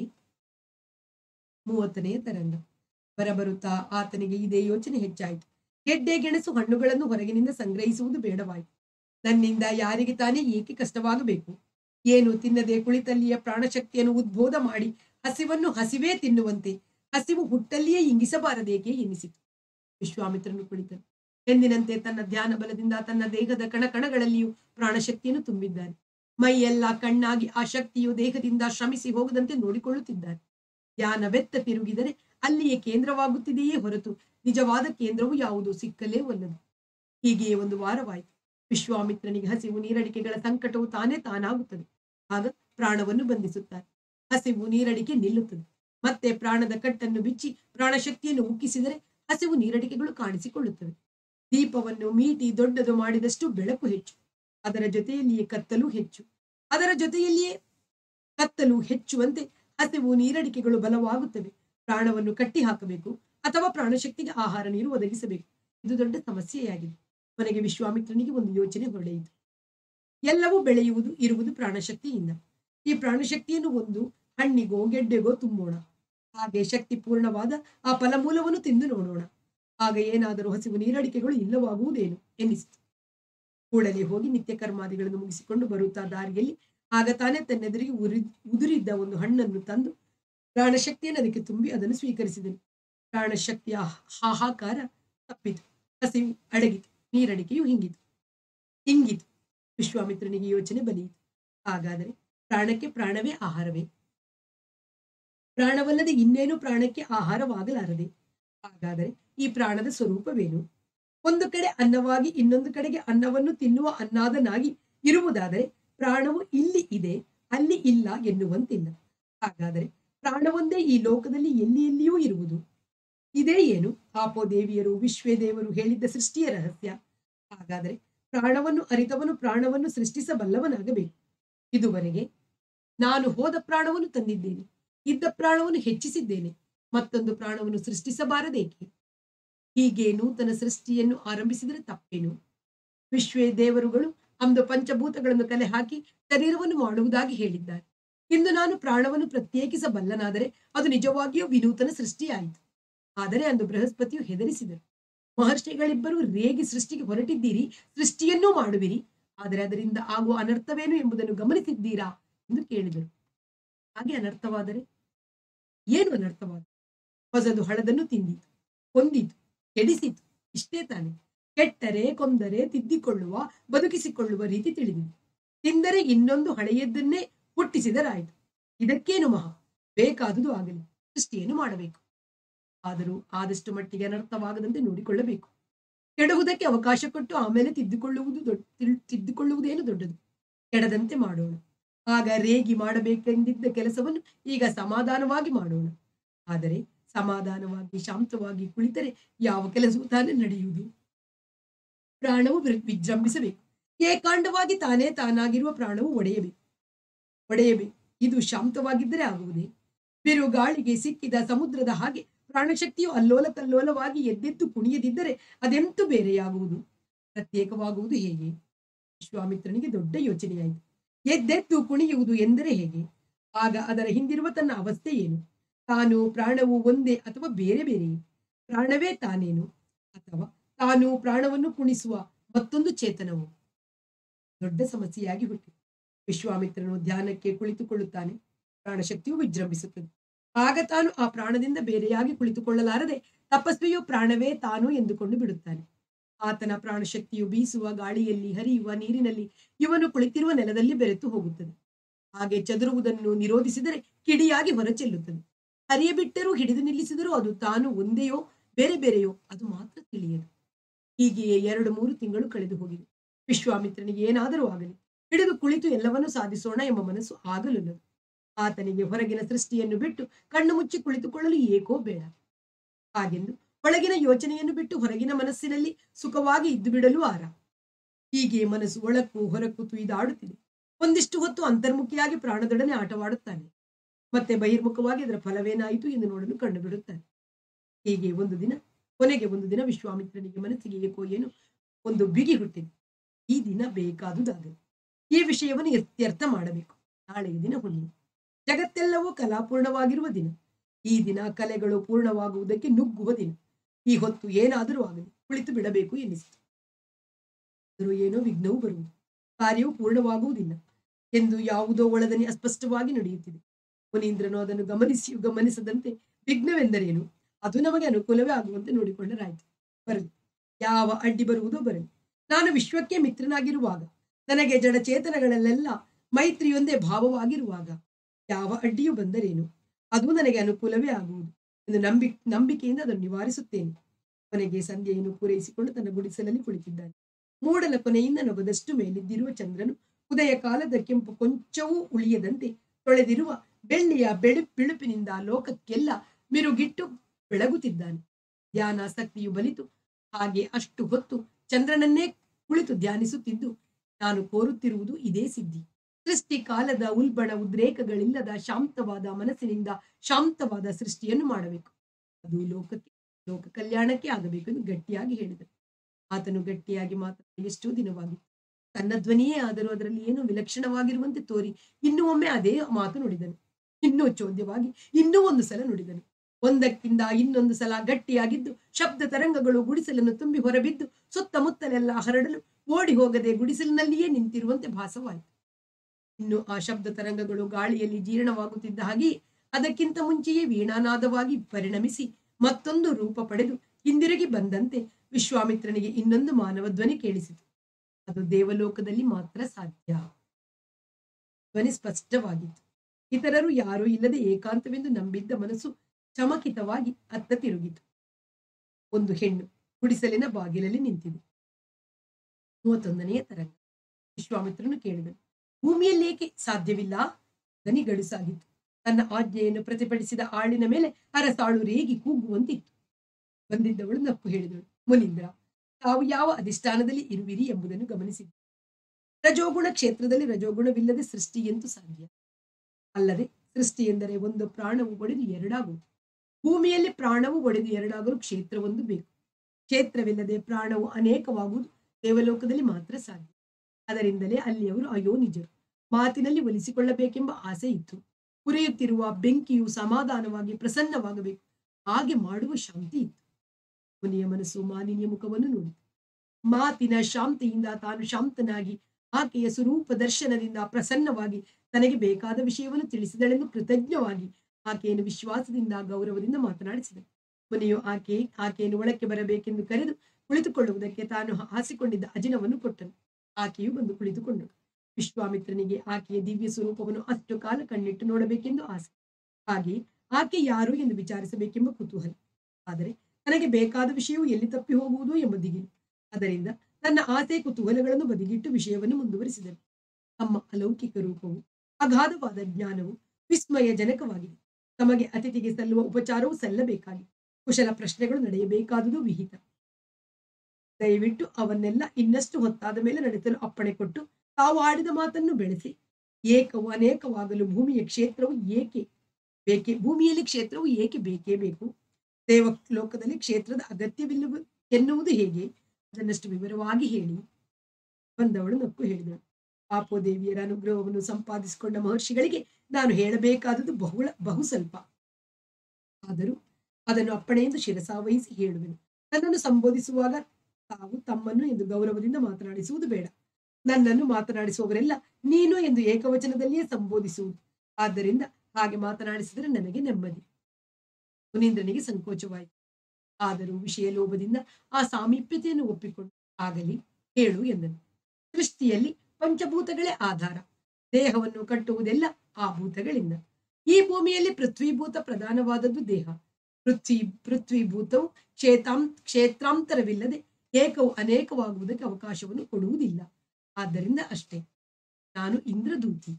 ಮೂವತ್ತನೆಯ ತರಂಗ ಬರಬರುತ್ತಾ ಆತನಿಗೆ ಇದೇ ಯೋಚನೆ ಹೆಚ್ಚಾಯಿತು ಗೆಡ್ಡೆ ಗೆಣಸು ಹಣ್ಣುಗಳನ್ನು ಹೊರಗಿನಿಂದ ಸಂಗ್ರಹಿಸುವುದು ಬೇಡವಾಯಿತು ನನ್ನಿಂದ ಯಾರಿಗೆ ತಾನೇ ಏಕೆ ಕಷ್ಟವಾಗಬೇಕು ಏನು ತಿನ್ನದೆ ಕುಳಿತಲ್ಲಿಯ ಪ್ರಾಣಶಕ್ತಿಯನ್ನು ಉದ್ಬೋಧ ಮಾಡಿ ಹಸಿವನ್ನು ಹಸಿವೇ ತಿನ್ನುವಂತೆ ಹಸಿವು ಹುಟ್ಟಲ್ಲಿಯೇ ಇಂಗಿಸಬಾರದೇಕೆ ಎನ್ನಿಸಿತು ವಿಶ್ವಾಮಿತ್ರನು ಕುಳಿತನು ಎಂದಿನಂತೆ ತನ್ನ ಧ್ಯಾನ ಬಲದಿಂದ ತನ್ನ ದೇಹದ ಕಣಕಣಗಳಲ್ಲಿಯೂ ಪ್ರಾಣಶಕ್ತಿಯನ್ನು ತುಂಬಿದ್ದಾನೆ ಮೈಯೆಲ್ಲ ಕಣ್ಣಾಗಿ ಆ ಶಕ್ತಿಯು ದೇಹದಿಂದ ಶ್ರಮಿಸಿ ಹೋಗದಂತೆ ನೋಡಿಕೊಳ್ಳುತ್ತಿದ್ದಾನೆ ಧ್ಯಾನವೆತ್ತ ತಿರುಗಿದರೆ ಅಲ್ಲಿಯೇ ಕೇಂದ್ರವಾಗುತ್ತಿದೆಯೇ ಹೊರತು ನಿಜವಾದ ಕೇಂದ್ರವು ಯಾವುದು ಸಿಕ್ಕಲೇ ಒಲ್ಲದು ಹೀಗೆಯೇ ಒಂದು ವಾರವಾಯಿತು ವಿಶ್ವಾಮಿತ್ರನಿಗೆ ಹಸಿವು ನೀರಡಿಕೆಗಳ ಸಂಕಟವು ತಾನೇ ತಾನಾಗುತ್ತದೆ ಆಗ ಪ್ರಾಣವನ್ನು ಬಂಧಿಸುತ್ತಾರೆ ಹಸಿವು ನೀರಡಿಕೆ ನಿಲ್ಲುತ್ತದೆ ಮತ್ತೆ ಪ್ರಾಣದ ಕಟ್ಟನ್ನು ಬಿಚ್ಚಿ ಪ್ರಾಣಶಕ್ತಿಯನ್ನು ಉಕ್ಕಿಸಿದರೆ ಹಸಿವು ನೀರಡಿಕೆಗಳು ಕಾಣಿಸಿಕೊಳ್ಳುತ್ತವೆ ದೀಪವನ್ನು ಮೀಟಿ ದೊಡ್ಡದು ಮಾಡಿದಷ್ಟು ಬೆಳಕು ಹೆಚ್ಚು ಅದರ ಜೊತೆಯಲ್ಲಿಯೇ ಕತ್ತಲು ಹೆಚ್ಚು ಅದರ ಜೊತೆಯಲ್ಲಿಯೇ ಕತ್ತಲು ಹೆಚ್ಚುವಂತೆ ಹಸಿವು ನೀರಡಿಕೆಗಳು ಬಲವಾಗುತ್ತವೆ ಪ್ರಾಣವನ್ನು ಕಟ್ಟಿ ಹಾಕಬೇಕು ಅಥವಾ ಪ್ರಾಣಶಕ್ತಿಗೆ ಆಹಾರ ನೀರು ಒದಗಿಸಬೇಕು ಇದು ದೊಡ್ಡ ಸಮಸ್ಯೆಯಾಗಿದೆ ಕೊನೆಗೆ ವಿಶ್ವಾಮಿತ್ರನಿಗೆ ಒಂದು ಯೋಚನೆ ಹೊಳೆಯಿತು ಎಲ್ಲವೂ ಬೆಳೆಯುವುದು ಇರುವುದು ಪ್ರಾಣಶಕ್ತಿಯಿಂದ ಈ ಪ್ರಾಣಶಕ್ತಿಯನ್ನು ಒಂದು ಹಣ್ಣಿಗೋ ಗೆಡ್ಡೆಗೋ ತುಂಬೋಣ ಹಾಗೆ ಶಕ್ತಿ ಪೂರ್ಣವಾದ ಆ ಫಲಮೂಲವನ್ನು ತಿಂದು ನೋಡೋಣ ಆಗ ಏನಾದರೂ ಹಸಿವು ನೀರಡಿಕೆಗಳು ಇಲ್ಲವಾಗುವುದೇನು ಎನ್ನಿಸಿತು ಕೂಡಲೇ ಹೋಗಿ ನಿತ್ಯ ಕರ್ಮಾದಿಗಳನ್ನು ಮುಗಿಸಿಕೊಂಡು ಬರುತ್ತಾ ದಾರಿಯಲ್ಲಿ ಆಗ ತಾನೇ ತನ್ನೆದುರಿಗೆ ಉರಿ ಉದುರಿದ್ದ ಒಂದು ಹಣ್ಣನ್ನು ತಂದು ಪ್ರಾಣಶಕ್ತಿಯನ್ನು ಅದಕ್ಕೆ ತುಂಬಿ ಅದನ್ನು ಸ್ವೀಕರಿಸಿದನು ಪ್ರಾಣಶಕ್ತಿಯ ಹಾಹಾಕಾರ ತಪ್ಪಿತು ಹಸಿವು ಅಡಗಿತು ನೀರಡಿಕೆಯು ಹಿಂಗಿತು ಹಿಂಗಿತು ವಿಶ್ವಾಮಿತ್ರನಿಗೆ ಯೋಚನೆ ಬಲಿಯಿತು ಹಾಗಾದರೆ ಪ್ರಾಣಕ್ಕೆ ಪ್ರಾಣವೇ ಆಹಾರವೇ ಪ್ರಾಣವಲ್ಲದೆ ಇನ್ನೇನು ಪ್ರಾಣಕ್ಕೆ ಆಹಾರವಾಗಲಾರದೆ ಹಾಗಾದರೆ ಈ ಪ್ರಾಣದ ಸ್ವರೂಪವೇನು ಒಂದು ಕಡೆ ಅನ್ನವಾಗಿ ಇನ್ನೊಂದು ಕಡೆಗೆ ಅನ್ನವನ್ನು ತಿನ್ನುವ ಅನ್ನಾದನಾಗಿ ಇರುವುದಾದರೆ ಪ್ರಾಣವು ಇಲ್ಲಿ ಇದೆ ಅಲ್ಲಿ ಇಲ್ಲ ಎನ್ನುವಂತಿಲ್ಲ ಹಾಗಾದರೆ ಪ್ರಾಣವೊಂದೇ ಈ ಲೋಕದಲ್ಲಿ ಎಲ್ಲಿ ಎಲ್ಲಿಯೂ ಇರುವುದು ಇದೇ ಏನು ಆಪೋ ದೇವಿಯರು ವಿಶ್ವೇ ದೇವರು ಹೇಳಿದ್ದ ಸೃಷ್ಟಿಯ ರಹಸ್ಯ ಹಾಗಾದರೆ ಪ್ರಾಣವನ್ನು ಅರಿತವನು ಪ್ರಾಣವನ್ನು ಸೃಷ್ಟಿಸಬಲ್ಲವನಾಗಬೇಕು ಇದುವರೆಗೆ ನಾನು ಹೋದ ಪ್ರಾಣವನ್ನು ತಂದಿದ್ದೇನೆ ಇದ್ದ ಪ್ರಾಣವನ್ನು ಹೆಚ್ಚಿಸಿದ್ದೇನೆ ಮತ್ತೊಂದು ಪ್ರಾಣವನ್ನು ಸೃಷ್ಟಿಸಬಾರದೇಕೆ ಹೀಗೆ ನೂತನ ಸೃಷ್ಟಿಯನ್ನು ಆರಂಭಿಸಿದರೆ ತಪ್ಪೇನು ವಿಶ್ವೇ ದೇವರುಗಳು ಅಂದು ಪಂಚಭೂತಗಳನ್ನು ಕಲೆ ಹಾಕಿ ಶರೀರವನ್ನು ಮಾಡುವುದಾಗಿ ಹೇಳಿದ್ದಾರೆ ಇಂದು ನಾನು ಪ್ರಾಣವನ್ನು ಪ್ರತ್ಯೇಕಿಸಬಲ್ಲನಾದರೆ ಅದು ನಿಜವಾಗಿಯೂ ವಿನೂತನ ಸೃಷ್ಟಿಯಾಯಿತು ಆದರೆ ಅಂದು ಬೃಹಸ್ಪತಿಯು ಹೆದರಿಸಿದರು ಮಹರ್ಷಿಗಳಿಬ್ಬರು ರೇಗಿ ಸೃಷ್ಟಿಗೆ ಹೊರಟಿದ್ದೀರಿ ಸೃಷ್ಟಿಯನ್ನೂ ಮಾಡುವಿರಿ ಆದರೆ ಅದರಿಂದ ಆಗುವ ಅನರ್ಥವೇನು ಎಂಬುದನ್ನು ಗಮನಿಸಿದ್ದೀರಾ ಎಂದು ಕೇಳಿದರು ಹಾಗೆ ಅನರ್ಥವಾದರೆ ಏನು ಅನರ್ಥವಾದ ಹೊಸದು ಹಳದನ್ನು ತಿಂದಿತು ಕೊಂದಿತು ಕೆಡಿಸಿತು ಇಷ್ಟೇ ತಾನೆ ಕೆಟ್ಟರೆ ಕೊಂದರೆ ತಿದ್ದಿಕೊಳ್ಳುವ ಬದುಕಿಸಿಕೊಳ್ಳುವ ರೀತಿ ತಿಳಿದಿದೆ ತಿಂದರೆ ಇನ್ನೊಂದು ಹಳೆಯದನ್ನೇ ಹುಟ್ಟಿಸಿದರಾಯಿತು ಇದಕ್ಕೇನು ಮಹಾ ಬೇಕಾದುದು ಆಗಲಿ ಸೃಷ್ಟಿಯನ್ನು ಮಾಡಬೇಕು ಆದರೂ ಆದಷ್ಟು ಮಟ್ಟಿಗೆ ಅನರ್ಥವಾಗದಂತೆ ನೋಡಿಕೊಳ್ಳಬೇಕು ಕೆಡುವುದಕ್ಕೆ ಅವಕಾಶ ಕೊಟ್ಟು ಆಮೇಲೆ ತಿದ್ದುಕೊಳ್ಳುವುದು ದೊಡ್ಡ ತಿಳ್- ತಿದ್ದುಕೊಳ್ಳುವುದೇನು ದೊಡ್ಡದು ಕೆಡದಂತೆ ಮಾಡೋಣ ಆಗ ರೇಗಿ ಮಾಡಬೇಕೆಂದಿದ್ದ ಕೆಲಸವನ್ನು ಈಗ ಸಮಾಧಾನವಾಗಿ ಮಾಡೋಣ ಆದರೆ ಸಮಾಧಾನವಾಗಿ ಶಾಂತವಾಗಿ ಕುಳಿತರೆ ಯಾವ ಕೆಲಸವೂ ತಾನೇ ನಡೆಯುವುದು ಪ್ರಾಣವು ವಿರ್- ವಿಜೃಂಭಿಸಬೇಕು ಏಕಾಂಡವಾಗಿ ತಾನೇ ತಾನಾಗಿರುವ ಪ್ರಾಣವು ಒಡೆಯಬೇಕು ಒಡೆಯಬೇಕು ಇದು ಶಾಂತವಾಗಿದ್ದರೆ ಆಗುವುದೇ ಬಿರುಗಾಳಿಗೆ ಸಿಕ್ಕಿದ ಸಮುದ್ರದ ಹಾಗೆ ಪ್ರಾಣಶಕ್ತಿಯು ಅಲ್ಲೋಲ ಕಲ್ಲೋಲವಾಗಿ ಎದ್ದೆದ್ದು ಕುಣಿಯದಿದ್ದರೆ ಅದೆಂತೂ ಬೇರೆಯಾಗುವುದು ಪ್ರತ್ಯೇಕವಾಗುವುದು ಹೇಗೆ ವಿಶ್ವಾಮಿತ್ರನಿಗೆ ದೊಡ್ಡ ಯೋಚನೆಯಾಯಿತು ಎದ್ದೆದ್ದು ಕುಣಿಯುವುದು ಎಂದರೆ ಹೇಗೆ ಆಗ ಅದರ ಹಿಂದಿರುವ ತನ್ನ ಅವಸ್ಥೆ ಏನು ತಾನು ಪ್ರಾಣವು ಒಂದೇ ಅಥವಾ ಬೇರೆ ಬೇರೆಯೇ ಪ್ರಾಣವೇ ತಾನೇನು ಅಥವಾ ತಾನು ಪ್ರಾಣವನ್ನು ಕುಣಿಸುವ ಮತ್ತೊಂದು ಚೇತನವು ದೊಡ್ಡ ಸಮಸ್ಯೆಯಾಗಿ ಹುಟ್ಟಿತು ವಿಶ್ವಾಮಿತ್ರನು ಧ್ಯಾನಕ್ಕೆ ಕುಳಿತುಕೊಳ್ಳುತ್ತಾನೆ ಪ್ರಾಣಶಕ್ತಿಯು ವಿಜೃಂಭಿಸುತ್ತದೆ ಆಗ ತಾನು ಆ ಪ್ರಾಣದಿಂದ ಬೇರೆಯಾಗಿ ಕುಳಿತುಕೊಳ್ಳಲಾರದೆ ತಪಸ್ವಿಯು ಪ್ರಾಣವೇ ತಾನು ಎಂದುಕೊಂಡು ಬಿಡುತ್ತಾನೆ ಆತನ ಪ್ರಾಣಶಕ್ತಿಯು ಬೀಸುವ ಗಾಳಿಯಲ್ಲಿ ಹರಿಯುವ ನೀರಿನಲ್ಲಿ ಇವನು ಕುಳಿತಿರುವ ನೆಲದಲ್ಲಿ ಬೆರೆತು ಹೋಗುತ್ತದೆ ಹಾಗೆ ಚದುರುವುದನ್ನು ನಿರೋಧಿಸಿದರೆ ಕಿಡಿಯಾಗಿ ಹೊರಚೆಲ್ಲುತ್ತದೆ ಹರಿಯಬಿಟ್ಟರೂ ಹಿಡಿದು ನಿಲ್ಲಿಸಿದರೂ ಅದು ತಾನು ಒಂದೆಯೋ ಬೇರೆ ಬೇರೆಯೋ ಅದು ಮಾತ್ರ ತಿಳಿಯದು ಹೀಗೆಯೇ ಎರಡು ಮೂರು ತಿಂಗಳು ಕಳೆದು ಹೋಗಿದೆ ವಿಶ್ವಾಮಿತ್ರನಿಗೆ ಏನಾದರೂ ಆಗಲಿ ಹಿಡಿದು ಕುಳಿತು ಎಲ್ಲವನ್ನೂ ಸಾಧಿಸೋಣ ಎಂಬ ಮನಸ್ಸು ಆಗಲಿಲ್ಲದು ಆತನಿಗೆ ಹೊರಗಿನ ಸೃಷ್ಟಿಯನ್ನು ಬಿಟ್ಟು ಕಣ್ಣು ಮುಚ್ಚಿ ಕುಳಿತುಕೊಳ್ಳಲು ಏಕೋ ಬೇಡ ಹಾಗೆಂದು ಒಳಗಿನ ಯೋಚನೆಯನ್ನು ಬಿಟ್ಟು ಹೊರಗಿನ ಮನಸ್ಸಿನಲ್ಲಿ ಸುಖವಾಗಿ ಇದ್ದು ಬಿಡಲು ಆರ ಹೀಗೆ ಮನಸ್ಸು ಒಳಕ್ಕೂ ಹೊರಕ್ಕೂ ತುಯ್ದಾಡುತ್ತಿದೆ ಒಂದಿಷ್ಟು ಹೊತ್ತು ಅಂತರ್ಮುಖಿಯಾಗಿ ಪ್ರಾಣದೊಡನೆ ಆಟವಾಡುತ್ತಾನೆ ಮತ್ತೆ ಬಹಿರ್ಮುಖವಾಗಿ ಅದರ ಫಲವೇನಾಯಿತು ಎಂದು ನೋಡಲು ಕಂಡು ಬಿಡುತ್ತಾನೆ ಹೀಗೆ ಒಂದು ದಿನ ಕೊನೆಗೆ ಒಂದು ದಿನ ವಿಶ್ವಾಮಿತ್ರನಿಗೆ ಮನಸ್ಸಿಗೆ ಏಕೋ ಏನು ಒಂದು ಬಿಗಿ ಹುಟ್ಟಿದೆ ಈ ದಿನ ಬೇಕಾದುದಾಗಲಿ ಈ ವಿಷಯವನ್ನು ಇತ್ಯರ್ಥ ಮಾಡಬೇಕು ನಾಳೆಯ ದಿನ ಹುಣ್ಣಿಮೆ ಜಗತ್ತೆಲ್ಲವೂ ಕಲಾಪೂರ್ಣವಾಗಿರುವ ದಿನ ಈ ದಿನ ಕಲೆಗಳು ಪೂರ್ಣವಾಗುವುದಕ್ಕೆ ನುಗ್ಗುವ ದಿನ ಈ ಹೊತ್ತು ಏನಾದರೂ ಆಗಲಿ ಕುಳಿತು ಬಿಡಬೇಕು ಎನ್ನಿಸಿತು ಆದರೂ ಏನೋ ವಿಘ್ನವೂ ಬರುವುದು ಕಾರ್ಯವು ಪೂರ್ಣವಾಗುವುದಿಲ್ಲ ಎಂದು ಯಾವುದೋ ಒಳದನಿ ಅಸ್ಪಷ್ಟವಾಗಿ ನಡೆಯುತ್ತಿದೆ ಮುನೀಂದ್ರನು ಅದನ್ನು ಗಮನಿಸಿಯೂ ಗಮನಿಸದಂತೆ ವಿಘ್ನವೆಂದರೇನು ಅದು ನಮಗೆ ಅನುಕೂಲವೇ ಆಗುವಂತೆ ನೋಡಿಕೊಂಡರಾಯ್ತು ಬರಲಿ ಯಾವ ಅಡ್ಡಿ ಬರುವುದೋ ಬರಲಿ ನಾನು ವಿಶ್ವಕ್ಕೆ ಮಿತ್ರನಾಗಿರುವಾಗ ನನಗೆ ಜಡಚೇತನಗಳಲ್ಲೆಲ್ಲ ಮೈತ್ರಿಯೊಂದೇ ಭಾವವಾಗಿರುವಾಗ ಯಾವ ಅಡ್ಡಿಯು ಬಂದರೇನು ಅದು ನನಗೆ ಅನುಕೂಲವೇ ಆಗುವುದು ಎಂದು ನಂಬಿ ನಂಬಿಕೆಯಿಂದ ಅದನ್ನು ನಿವಾರಿಸುತ್ತೇನೆ ಕೊನೆಗೆ ಸಂಧ್ಯೆಯನ್ನು ಪೂರೈಸಿಕೊಂಡು ತನ್ನ ಗುಡಿಸಲಲ್ಲಿ ಕುಳಿತಿದ್ದಾನೆ ಮೂಡಲ ಕೊನೆಯಿಂದ ನಗುದಷ್ಟು ಮೇಲಿದ್ದಿರುವ ಚಂದ್ರನು ಉದಯ ಕಾಲದ ಕೆಂಪು ಕೊಂಚವೂ ಉಳಿಯದಂತೆ ತೊಳೆದಿರುವ ಬೆಳ್ಳಿಯ ಬೆಳು ಬಿಳುಪಿನಿಂದ ಲೋಕಕ್ಕೆಲ್ಲ ಮಿರುಗಿಟ್ಟು ಬೆಳಗುತ್ತಿದ್ದಾನೆ ಧ್ಯಾನಾಸಕ್ತಿಯು ಬಲಿತು ಹಾಗೆ ಅಷ್ಟು ಹೊತ್ತು ಚಂದ್ರನನ್ನೇ ಕುಳಿತು ಧ್ಯಾನಿಸುತ್ತಿದ್ದು ನಾನು ಕೋರುತ್ತಿರುವುದು ಇದೇ ಸಿದ್ಧಿ ಸೃಷ್ಟಿ ಕಾಲದ ಉಲ್ಬಣ ಉದ್ರೇಕಗಳಿಲ್ಲದ ಶಾಂತವಾದ ಮನಸ್ಸಿನಿಂದ ಶಾಂತವಾದ ಸೃಷ್ಟಿಯನ್ನು ಮಾಡಬೇಕು ಅದು ಲೋಕಕ್ಕೆ ಲೋಕ ಕಲ್ಯಾಣಕ್ಕೆ ಆಗಬೇಕು ಎಂದು ಗಟ್ಟಿಯಾಗಿ ಹೇಳಿದರು ಆತನು ಗಟ್ಟಿಯಾಗಿ ಮಾತನಾಡಿ ಎಷ್ಟೋ ದಿನವಾಗಿತ್ತು ತನ್ನ ಧ್ವನಿಯೇ ಆದರೂ ಅದರಲ್ಲಿ ಏನೋ ವಿಲಕ್ಷಣವಾಗಿರುವಂತೆ ತೋರಿ ಇನ್ನೂ ಒಮ್ಮೆ ಅದೇ ಮಾತು ನುಡಿದನು ಇನ್ನೂ ಚೋದ್ಯವಾಗಿ ಇನ್ನೂ ಒಂದು ಸಲ ನುಡಿದನು ಒಂದಕ್ಕಿಂತ ಇನ್ನೊಂದು ಸಲ ಗಟ್ಟಿಯಾಗಿದ್ದು ಶಬ್ದ ತರಂಗಗಳು ಗುಡಿಸಲನ್ನು ತುಂಬಿ ಹೊರಬಿದ್ದು ಸುತ್ತಮುತ್ತಲೆಲ್ಲ ಹರಡಲು ಓಡಿ ಹೋಗದೆ ಗುಡಿಸಲಿನಲ್ಲಿಯೇ ನಿಂತಿರುವಂತೆ ಭಾಸವಾಯಿತು ಇನ್ನು ಆ ಶಬ್ದ ತರಂಗಗಳು ಗಾಳಿಯಲ್ಲಿ ಜೀರ್ಣವಾಗುತ್ತಿದ್ದ ಹಾಗೆ ಅದಕ್ಕಿಂತ ಮುಂಚೆಯೇ ವೀಣಾನಾದವಾಗಿ ಪರಿಣಮಿಸಿ ಮತ್ತೊಂದು ರೂಪ ಪಡೆದು ಹಿಂದಿರುಗಿ ಬಂದಂತೆ ವಿಶ್ವಾಮಿತ್ರನಿಗೆ ಇನ್ನೊಂದು ಮಾನವ ಧ್ವನಿ ಕೇಳಿಸಿತು ಅದು ದೇವಲೋಕದಲ್ಲಿ ಮಾತ್ರ ಸಾಧ್ಯ ಧ್ವನಿ ಸ್ಪಷ್ಟವಾಗಿತ್ತು ಇತರರು ಯಾರೂ ಇಲ್ಲದೆ ಏಕಾಂತವೆಂದು ನಂಬಿದ್ದ ಮನಸ್ಸು ಚಮಕಿತವಾಗಿ ಅತ್ತ ತಿರುಗಿತು ಒಂದು ಹೆಣ್ಣು ಗುಡಿಸಲಿನ ಬಾಗಿಲಲ್ಲಿ ನಿಂತಿದೆ ಮೂವತ್ತೊಂದನೆಯ ತರಂಗ ವಿಶ್ವಾಮಿತ್ರನು ಕೇಳಿದನು ಭೂಮಿಯಲ್ಲೇಕೆ ಸಾಧ್ಯವಿಲ್ಲ ದನಿ ಗಡುಸಾಗಿತ್ತು ತನ್ನ ಆಜ್ಞೆಯನ್ನು ಪ್ರತಿಭಟಿಸಿದ ಆಳಿನ ಮೇಲೆ ಅರಸಾಳು ರೇಗಿ ಕೂಗುವಂತಿತ್ತು ಬಂದಿದ್ದವಳು ನಕ್ಕು ಹೇಳಿದಳು ಮುನೀಂದ್ರ ತಾವು ಯಾವ ಅಧಿಷ್ಠಾನದಲ್ಲಿ ಇರುವಿರಿ ಎಂಬುದನ್ನು ಗಮನಿಸಿದ್ದ ರಜೋಗುಣ ಕ್ಷೇತ್ರದಲ್ಲಿ ರಜೋಗುಣವಿಲ್ಲದೆ ಸೃಷ್ಟಿ ಎಂತೂ ಸಾಧ್ಯ ಅಲ್ಲದೆ ಸೃಷ್ಟಿ ಎಂದರೆ ಒಂದು ಪ್ರಾಣವು ಒಡೆದು ಎರಡಾಗುವುದು ಭೂಮಿಯಲ್ಲಿ ಪ್ರಾಣವು ಒಡೆದು ಎರಡಾಗಲು ಕ್ಷೇತ್ರವೊಂದು ಬೇಕು ಕ್ಷೇತ್ರವಿಲ್ಲದೆ ಪ್ರಾಣವು ಅನೇಕವಾಗುವುದು ದೇವಲೋಕದಲ್ಲಿ ಮಾತ್ರ ಸಾಧ್ಯ ಅದರಿಂದಲೇ ಅಲ್ಲಿಯವರು ಅಯೋನಿಜರು ಮಾತಿನಲ್ಲಿ ಒಲಿಸಿಕೊಳ್ಳಬೇಕೆಂಬ ಆಸೆ ಇತ್ತು ಉರಿಯುತ್ತಿರುವ ಬೆಂಕಿಯು ಸಮಾಧಾನವಾಗಿ ಪ್ರಸನ್ನವಾಗಬೇಕು ಹಾಗೆ ಮಾಡುವ ಶಾಂತಿ ಇತ್ತು ಮುನಿಯ ಮನಸ್ಸು ಮಾಲಿನ್ಯ ಮುಖವನ್ನು ನೋಡಿತು ಮಾತಿನ ಶಾಂತಿಯಿಂದ ತಾನು ಶಾಂತನಾಗಿ ಆಕೆಯ ಸ್ವರೂಪ ದರ್ಶನದಿಂದ ಪ್ರಸನ್ನವಾಗಿ ತನಗೆ ಬೇಕಾದ ವಿಷಯವನ್ನು ತಿಳಿಸಿದಳೆಂದು ಕೃತಜ್ಞವಾಗಿ ಆಕೆಯನ್ನು ವಿಶ್ವಾಸದಿಂದ ಗೌರವದಿಂದ ಮಾತನಾಡಿಸಿದನು ಮುನಿಯು ಆಕೆ ಆಕೆಯನ್ನು ಒಳಕ್ಕೆ ಬರಬೇಕೆಂದು ಕರೆದು ಕುಳಿತುಕೊಳ್ಳುವುದಕ್ಕೆ ತಾನು ಹಾಸಿಕೊಂಡಿದ್ದ ಅಜಿನವನ್ನು ಕೊಟ್ಟನು ಆಕೆಯು ಬಂದು ಕುಳಿತುಕೊಂಡಳು ವಿಶ್ವಾಮಿತ್ರನಿಗೆ ಆಕೆಯ ದಿವ್ಯ ಸ್ವರೂಪವನ್ನು ಅಷ್ಟು ಕಾಲ ಕಣ್ಣಿಟ್ಟು ನೋಡಬೇಕೆಂದು ಆಸೆ ಹಾಗೆ ಆಕೆ ಯಾರು ಎಂದು ವಿಚಾರಿಸಬೇಕೆಂಬ ಕುತೂಹಲ ಆದರೆ ತನಗೆ ಬೇಕಾದ ವಿಷಯವು ಎಲ್ಲಿ ತಪ್ಪಿ ಹೋಗುವುದು ಎಂಬ ದಿಗಿಲು ಅದರಿಂದ ತನ್ನ ಆಸೆ ಕುತೂಹಲಗಳನ್ನು ಬದಿಗಿಟ್ಟು ವಿಷಯವನ್ನು ಮುಂದುವರಿಸಿದನು ತಮ್ಮ ಅಲೌಕಿಕ ರೂಪವು ಅಗಾಧವಾದ ಜ್ಞಾನವು ವಿಸ್ಮಯಜನಕವಾಗಿದೆ ತಮಗೆ ಅತಿಥಿಗೆ ಸಲ್ಲುವ ಉಪಚಾರವು ಸಲ್ಲಬೇಕಾಗಿದೆ ಕುಶಲ ಪ್ರಶ್ನೆಗಳು ನಡೆಯಬೇಕಾದುದು ವಿಹಿತ ದಯವಿಟ್ಟು ಅವನ್ನೆಲ್ಲ ಇನ್ನಷ್ಟು ಹೊತ್ತಾದ ಮೇಲೆ ನಡೆಸಲು ಅಪ್ಪಣೆ ಕೊಟ್ಟು ತಾವು ಆಡಿದ ಮಾತನ್ನು ಬೆಳೆಸಿ ಏಕವು ಅನೇಕವಾಗಲು ಭೂಮಿಯ ಕ್ಷೇತ್ರವು ಏಕೆ ಬೇಕೆ ಭೂಮಿಯಲ್ಲಿ ಕ್ಷೇತ್ರವು ಏಕೆ ಬೇಕೇ ಬೇಕು ದೇವ ಲೋಕದಲ್ಲಿ ಕ್ಷೇತ್ರದ ಅಗತ್ಯವಿಲ್ಲವು ಎನ್ನುವುದು ಹೇಗೆ ಅದನ್ನಷ್ಟು ವಿವರವಾಗಿ ಹೇಳಿ ಬಂದವಳು ನಕ್ಕು ಹೇಳಿದಳು ಪಾಪೋದೇವಿಯರ ಅನುಗ್ರಹವನ್ನು ಸಂಪಾದಿಸಿಕೊಂಡ ಮಹರ್ಷಿಗಳಿಗೆ ನಾನು ಹೇಳಬೇಕಾದುದು ಬಹುಳ ಬಹು ಸ್ವಲ್ಪ ಆದರೂ ಅದನ್ನು ಅಪ್ಪಣೆಯಿಂದ ಶಿರಸಾವಹಿಸಿ ಹೇಳುವೆನು ನನ್ನನ್ನು ಸಂಬೋಧಿಸುವಾಗ ತಾವು ತಮ್ಮನ್ನು ಎಂದು ಗೌರವದಿಂದ ಮಾತನಾಡಿಸುವುದು ಬೇಡ ನನ್ನನ್ನು ಮಾತನಾಡಿಸುವವರೆಲ್ಲ ನೀನು ಎಂದು ಏಕವಚನದಲ್ಲಿಯೇ ಸಂಬೋಧಿಸುವುದು ಆದ್ದರಿಂದ ಹಾಗೆ ಮಾತನಾಡಿಸಿದರೆ ನನಗೆ ನೆಮ್ಮದಿ ಮುನೀಂದ್ರನಿಗೆ ಸಂಕೋಚವಾಯಿತು ಆದರೂ ವಿಷಯ ಲೋಭದಿಂದ ಆ ಸಾಮೀಪ್ಯತೆಯನ್ನು ಒಪ್ಪಿಕೊಂಡು ಆಗಲಿ ಹೇಳು ಎಂದನು ಸೃಷ್ಟಿಯಲ್ಲಿ ಪಂಚಭೂತಗಳೇ ಆಧಾರ ದೇಹವನ್ನು ಕಟ್ಟುವುದೆಲ್ಲ ಆ ಭೂತಗಳಿಂದ ಈ ಭೂಮಿಯಲ್ಲಿ ಪೃಥ್ವೀಭೂತ ಪ್ರಧಾನವಾದದ್ದು ದೇಹ ಪೃಥ್ವಿ ಪೃಥ್ವೀಭೂತವು ಕ್ಷೇತಾಂ ಕ್ಷೇತ್ರಾಂತರವಿಲ್ಲದೆ ಏಕವು ಅನೇಕವಾಗುವುದಕ್ಕೆ ಅವಕಾಶವನ್ನು ಕೊಡುವುದಿಲ್ಲ ಆದ್ದರಿಂದ ಅಷ್ಟೇ ನಾನು ಇಂದ್ರದೂತಿ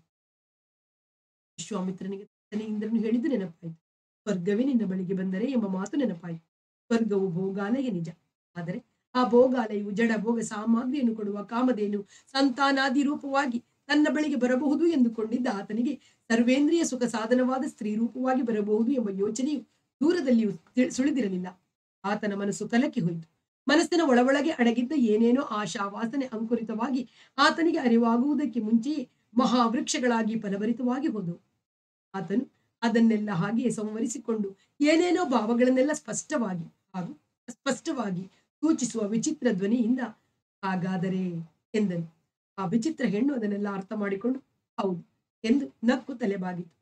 ವಿಶ್ವಾಮಿತ್ರನಿಗೆ ತನ್ನ ಇಂದ್ರನು ಹೇಳಿದ್ದು ನೆನಪಾಯಿತು ಸ್ವರ್ಗವೇ ನಿನ್ನ ಬಳಿಗೆ ಬಂದರೆ ಎಂಬ ಮಾತು ನೆನಪಾಯಿತು ಸ್ವರ್ಗವು ಭೋಗಾಲಯ ನಿಜ ಆದರೆ ಆ ಭೋಗಾಲಯವು ಜಡ ಭೋಗ ಸಾಮಗ್ರಿಯನ್ನು ಕೊಡುವ ಕಾಮಧೇನು ಸಂತಾನಾದಿ ರೂಪವಾಗಿ ತನ್ನ ಬಳಿಗೆ ಬರಬಹುದು ಎಂದುಕೊಂಡಿದ್ದ ಆತನಿಗೆ ಸರ್ವೇಂದ್ರಿಯ ಸುಖ ಸಾಧನವಾದ ಸ್ತ್ರೀ ರೂಪವಾಗಿ ಬರಬಹುದು ಎಂಬ ಯೋಚನೆಯು ದೂರದಲ್ಲಿಯೂ ತಿ- ಸುಳಿದಿರಲಿಲ್ಲ ಆತನ ಮನಸ್ಸು ಕಲಕಿ ಹೋಯಿತು ಮನಸ್ಸಿನ ಒಳಗೊಳಗೆ ಅಡಗಿದ್ದ ಏನೇನೋ ಆಶಾ ವಾಸನೆ ಅಂಕುರಿತವಾಗಿ ಆತನಿಗೆ ಅರಿವಾಗುವುದಕ್ಕೆ ಮುಂಚೆಯೇ ಮಹಾವೃಕ್ಷಗಳಾಗಿ ಫಲಭರಿತವಾಗಿ ಹೋದವು ಆತನು ಅದನ್ನೆಲ್ಲ ಹಾಗೆಯೇ ಸಂವರಿಸಿಕೊಂಡು ಏನೇನೋ ಭಾವಗಳನ್ನೆಲ್ಲ ಸ್ಪಷ್ಟವಾಗಿ ಹಾಗೂ ಸ್ಪಷ್ಟವಾಗಿ ಸೂಚಿಸುವ ವಿಚಿತ್ರ ಧ್ವನಿಯಿಂದ ಹಾಗಾದರೆ ಎಂದನು ಆ ವಿಚಿತ್ರ ಹೆಣ್ಣು ಅದನ್ನೆಲ್ಲ ಅರ್ಥ ಮಾಡಿಕೊಂಡು ಹೌದು ಎಂದು ನಕ್ಕು ತಲೆಬಾಗಿತು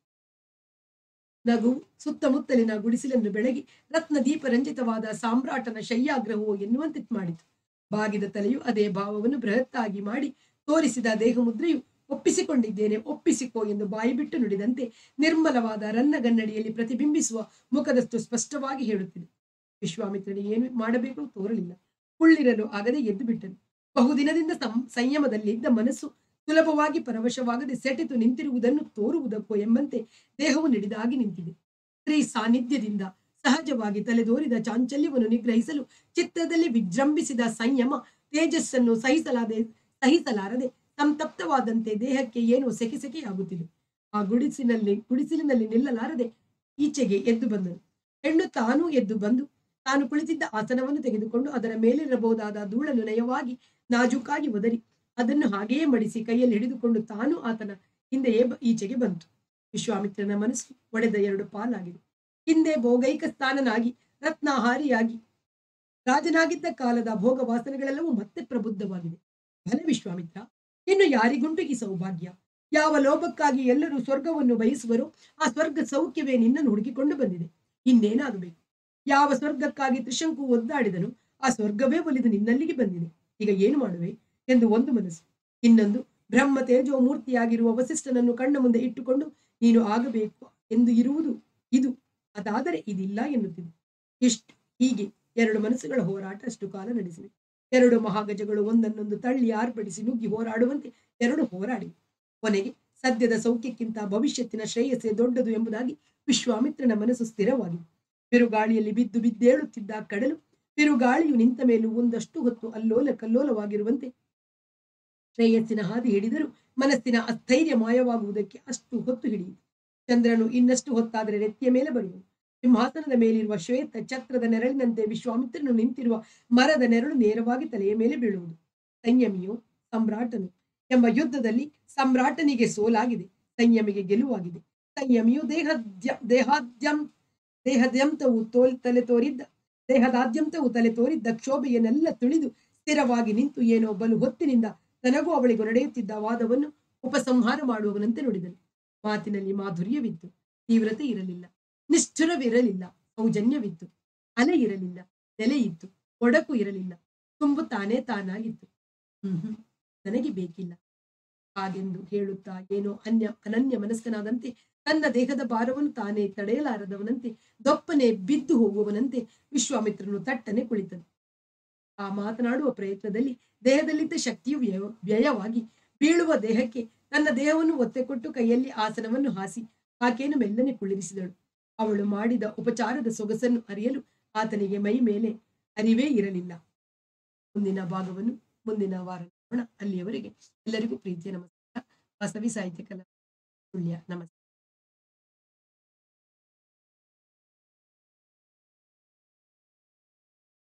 ನಗು ಸುತ್ತಮುತ್ತಲಿನ ಗುಡಿಸಲನ್ನು ಬೆಳಗಿ ರತ್ನ ದೀಪರಂಜಿತವಾದ ಸಾಮ್ರಾಟನ ಶಯ್ಯಾಗ್ರಹವು ಎನ್ನುವಂತೆ ಮಾಡಿತು ಬಾಗಿದ ತಲೆಯು ಅದೇ ಭಾವವನ್ನು ಬೃಹತ್ತಾಗಿ ಮಾಡಿ ತೋರಿಸಿದ ದೇಹ ಮುದ್ರೆಯು ಒಪ್ಪಿಸಿಕೊಂಡಿದ್ದೇನೆ ಒಪ್ಪಿಸಿಕೋ ಎಂದು ಬಾಯಿ ಬಿಟ್ಟು ನುಡಿದಂತೆ ನಿರ್ಮಲವಾದ ರನ್ನಗನ್ನಡಿಯಲ್ಲಿ ಪ್ರತಿಬಿಂಬಿಸುವ ಮುಖದಷ್ಟು ಸ್ಪಷ್ಟವಾಗಿ ಹೇಳುತ್ತಿದೆ ವಿಶ್ವಾಮಿತ್ರನಿಗೆ ಏನು ಮಾಡಬೇಕು ತೋರಲಿಲ್ಲ ಕುಳ್ಳಿರಲು ಆಗದೆ ಎದ್ದು ಬಿಟ್ಟನು ಬಹುದಿನದಿಂದ ಸಂ- ಸಂಯಮದಲ್ಲಿದ್ದ ಮನಸ್ಸು ಸುಲಭವಾಗಿ ಪರವಶವಾಗದೆ ಸೆಟೆತು ನಿಂತಿರುವುದನ್ನು ತೋರುವುದಕ್ಕೋ ಎಂಬಂತೆ ದೇಹವು ನಿಡಿದಾಗಿ ನಿಂತಿದೆ ಸ್ತ್ರೀ ಸಾನ್ನಿಧ್ಯದಿಂದ ಸಹಜವಾಗಿ ತಲೆದೋರಿದ ಚಾಂಚಲ್ಯವನ್ನು ನಿಗ್ರಹಿಸಲು ಚಿತ್ತದಲ್ಲಿ ವಿಜೃಂಭಿಸಿದ ಸಂಯಮ ತೇಜಸ್ಸನ್ನು ಸಹಿಸಲಾದೆ ಸಹಿಸಲಾರದೆ ಸಂತಪ್ತವಾದಂತೆ ದೇಹಕ್ಕೆ ಏನೋ ಸೆಕೆ ಸೆಕೆಯಾಗುತ್ತಿದೆ ಆ ಗುಡಿಸಿನಲ್ಲಿ ಗುಡಿಸಿಲಿನಲ್ಲಿ ನಿಲ್ಲಲಾರದೆ ಈಚೆಗೆ ಎದ್ದು ಬಂದನು ಹೆಣ್ಣು ತಾನೂ ಎದ್ದು ಬಂದು ತಾನು ಕುಳಿತಿದ್ದ ಆಸನವನ್ನು ತೆಗೆದುಕೊಂಡು ಅದರ ಮೇಲಿರಬಹುದಾದ ಧೂಳನ್ನು ನಯವಾಗಿ ನಾಜೂಕಾಗಿ ಒದರಿ ಅದನ್ನು ಹಾಗೆಯೇ ಮಡಿಸಿ ಕೈಯಲ್ಲಿ ಹಿಡಿದುಕೊಂಡು ತಾನು ಆತನ ಹಿಂದೆಯೇ ಬ- ಈಚೆಗೆ ಬಂತು ವಿಶ್ವಾಮಿತ್ರನ ಮನಸ್ಸು ಒಡೆದ ಎರಡು ಪಾಲಾಗಿದೆ ಹಿಂದೆ ಭೋಗೈಕ ಸ್ಥಾನನಾಗಿ ರತ್ನಾಹಾರಿಯಾಗಿ ರಾಜನಾಗಿದ್ದ ಕಾಲದ ಭೋಗ ವಾಸನೆಗಳೆಲ್ಲವೂ ಮತ್ತೆ ಪ್ರಬುದ್ಧವಾಗಿದೆ ಭಲೆ ವಿಶ್ವಾಮಿತ್ರ ಇನ್ನು ಯಾರಿಗುಂಟು ಈ ಸೌಭಾಗ್ಯ ಯಾವ ಲೋಭಕ್ಕಾಗಿ ಎಲ್ಲರೂ ಸ್ವರ್ಗವನ್ನು ಬಯಸುವರೋ ಆ ಸ್ವರ್ಗ ಸೌಖ್ಯವೇ ನಿನ್ನನ್ನು ಹುಡುಕಿಕೊಂಡು ಬಂದಿದೆ ಇನ್ನೇನಾಗಬೇಕು ಯಾವ ಸ್ವರ್ಗಕ್ಕಾಗಿ ತ್ರಿಶಂಕು ಒದ್ದಾಡಿದನು ಆ ಸ್ವರ್ಗವೇ ಒಲಿದು ನಿನ್ನಲ್ಲಿಗೆ ಬಂದಿದೆ ಈಗ ಏನು ಮಾಡುವೆ ಎಂದು ಒಂದು ಮನಸ್ಸು ಇನ್ನೊಂದು ಬ್ರಹ್ಮ ತೇಜೋ ಮೂರ್ತಿಯಾಗಿರುವ ವಸಿಷ್ಠನನ್ನು ಕಣ್ಣ ಮುಂದೆ ಇಟ್ಟುಕೊಂಡು ನೀನು ಆಗಬೇಕು ಎಂದು ಇರುವುದು ಇದು ಅದಾದರೆ ಇದಿಲ್ಲ ಎನ್ನುತ್ತಿದೆ ಇಷ್ಟು ಹೀಗೆ ಎರಡು ಮನಸ್ಸುಗಳ ಹೋರಾಟ ಅಷ್ಟು ಕಾಲ ನಡೆಸಿವೆ ಎರಡು ಮಹಾಗಜಗಳು ಒಂದನ್ನೊಂದು ತಳ್ಳಿ ಆರ್ಭಡಿಸಿ ನುಗ್ಗಿ ಹೋರಾಡುವಂತೆ ಎರಡು ಹೋರಾಡಿವೆ ಕೊನೆಗೆ ಸದ್ಯದ ಸೌಖ್ಯಕ್ಕಿಂತ ಭವಿಷ್ಯತ್ತಿನ ಶ್ರೇಯಸ್ಸೇ ದೊಡ್ಡದು ಎಂಬುದಾಗಿ ವಿಶ್ವಾಮಿತ್ರನ ಮನಸ್ಸು ಸ್ಥಿರವಾಗಿದೆ ಬಿರುಗಾಳಿಯಲ್ಲಿ ಬಿದ್ದು ಬಿದ್ದೇಳುತ್ತಿದ್ದ ಕಡಲು ಬಿರುಗಾಳಿಯು ನಿಂತ ಮೇಲೂ ಒಂದಷ್ಟು ಹೊತ್ತು ಅಲ್ಲೋಲ ಕಲ್ಲೋಲವಾಗಿರುವಂತೆ ಶ್ರೇಯಸ್ಸಿನ ಹಾದಿ ಹಿಡಿದರೂ ಮನಸ್ಸಿನ ಅಸ್ಥೈರ್ಯ ಮಾಯವಾಗುವುದಕ್ಕೆ ಅಷ್ಟು ಹೊತ್ತು ಹಿಡಿಯಿತು ಚಂದ್ರನು ಇನ್ನಷ್ಟು ಹೊತ್ತಾದರೆ ನೆತ್ತಿಯ ಮೇಲೆ ಬರುವನು ಸಿಂಹಾಸನದ ಮೇಲಿರುವ ಶ್ವೇತ ಛತ್ರದ ನೆರಳಿನಂತೆ ವಿಶ್ವಾಮಿತ್ರನು ನಿಂತಿರುವ ಮರದ ನೆರಳು ನೇರವಾಗಿ ತಲೆಯ ಮೇಲೆ ಬೀಳುವುದು ಸಂಯಮಿಯು ಸಮ್ರಾಟನು ಎಂಬ ಯುದ್ಧದಲ್ಲಿ ಸಮ್ರಾಟನಿಗೆ ಸೋಲಾಗಿದೆ ಸಂಯಮಿಗೆ ಗೆಲುವಾಗಿದೆ ಸಂಯಮಿಯು ದೇಹದ್ಯ ದೇಹಾದ್ಯಂ ದೇಹದ್ಯಂತವು ತೋಲ್ ತಲೆ ತೋರಿದ್ದ ದೇಹದಾದ್ಯಂತವು ತಲೆ ತೋರಿದ್ದ ಕ್ಷೋಭೆಯನ್ನೆಲ್ಲ ತುಳಿದು ಸ್ಥಿರವಾಗಿ ನಿಂತು ಏನೋ ಬಲು ಹೊತ್ತಿನಿಂದ ತನಗೂ ಅವಳಿಗೂ ನಡೆಯುತ್ತಿದ್ದ ವಾದವನ್ನು ಉಪಸಂಹಾರ ಮಾಡುವವನಂತೆ ನುಡಿದನು ಮಾತಿನಲ್ಲಿ ಮಾಧುರ್ಯವಿತ್ತು ತೀವ್ರತೆ ಇರಲಿಲ್ಲ ನಿಷ್ಠುರವಿರಲಿಲ್ಲ ಸೌಜನ್ಯವಿತ್ತು ಅಲೆ ಇರಲಿಲ್ಲ ನೆಲೆಯಿತ್ತು ಒಡಕು ಇರಲಿಲ್ಲ ತುಂಬು ತಾನೇ ತಾನಾಗಿತ್ತು ಹ್ಮ್ ಹ್ಮ್ ನನಗೆ ಬೇಕಿಲ್ಲ ಹಾಗೆಂದು ಹೇಳುತ್ತಾ ಏನೋ ಅನ್ಯ ಅನನ್ಯ ಮನಸ್ಕನಾದಂತೆ ತನ್ನ ದೇಹದ ಭಾರವನ್ನು ತಾನೇ ತಡೆಯಲಾರದವನಂತೆ ದೊಪ್ಪನೆ ಬಿದ್ದು ಹೋಗುವವನಂತೆ ವಿಶ್ವಾಮಿತ್ರನು ತಟ್ಟನೆ ಕುಳಿತನು ಆ ಮಾತನಾಡುವ ಪ್ರಯತ್ನದಲ್ಲಿ ದೇಹದಲ್ಲಿದ್ದ ಶಕ್ತಿಯು ವ್ಯಯ ವ್ಯಯವಾಗಿ ಬೀಳುವ ದೇಹಕ್ಕೆ ತನ್ನ ದೇಹವನ್ನು ಒತ್ತೆ ಕೊಟ್ಟು ಕೈಯಲ್ಲಿ ಆಸನವನ್ನು ಹಾಸಿ ಆಕೆಯನ್ನು ಮೆಲ್ಲನೆ ಕುಳ್ಳಿರಿಸಿದಳು ಅವಳು ಮಾಡಿದ ಉಪಚಾರದ ಸೊಗಸನ್ನು ಅರಿಯಲು ಆತನಿಗೆ ಮೈ ಮೇಲೆ ಅರಿವೇ ಇರಲಿಲ್ಲ ಮುಂದಿನ ಭಾಗವನ್ನು ಮುಂದಿನ ವಾರ ನೋಡೋಣ ಅಲ್ಲಿಯವರೆಗೆ ಎಲ್ಲರಿಗೂ ಪ್ರೀತಿಯ ನಮಸ್ಕಾರ ಬಸವಿ ಸಾಹಿತ್ಯ ಕಲಾ ಸುಳ್ಯ ನಮಸ್ಕಾರ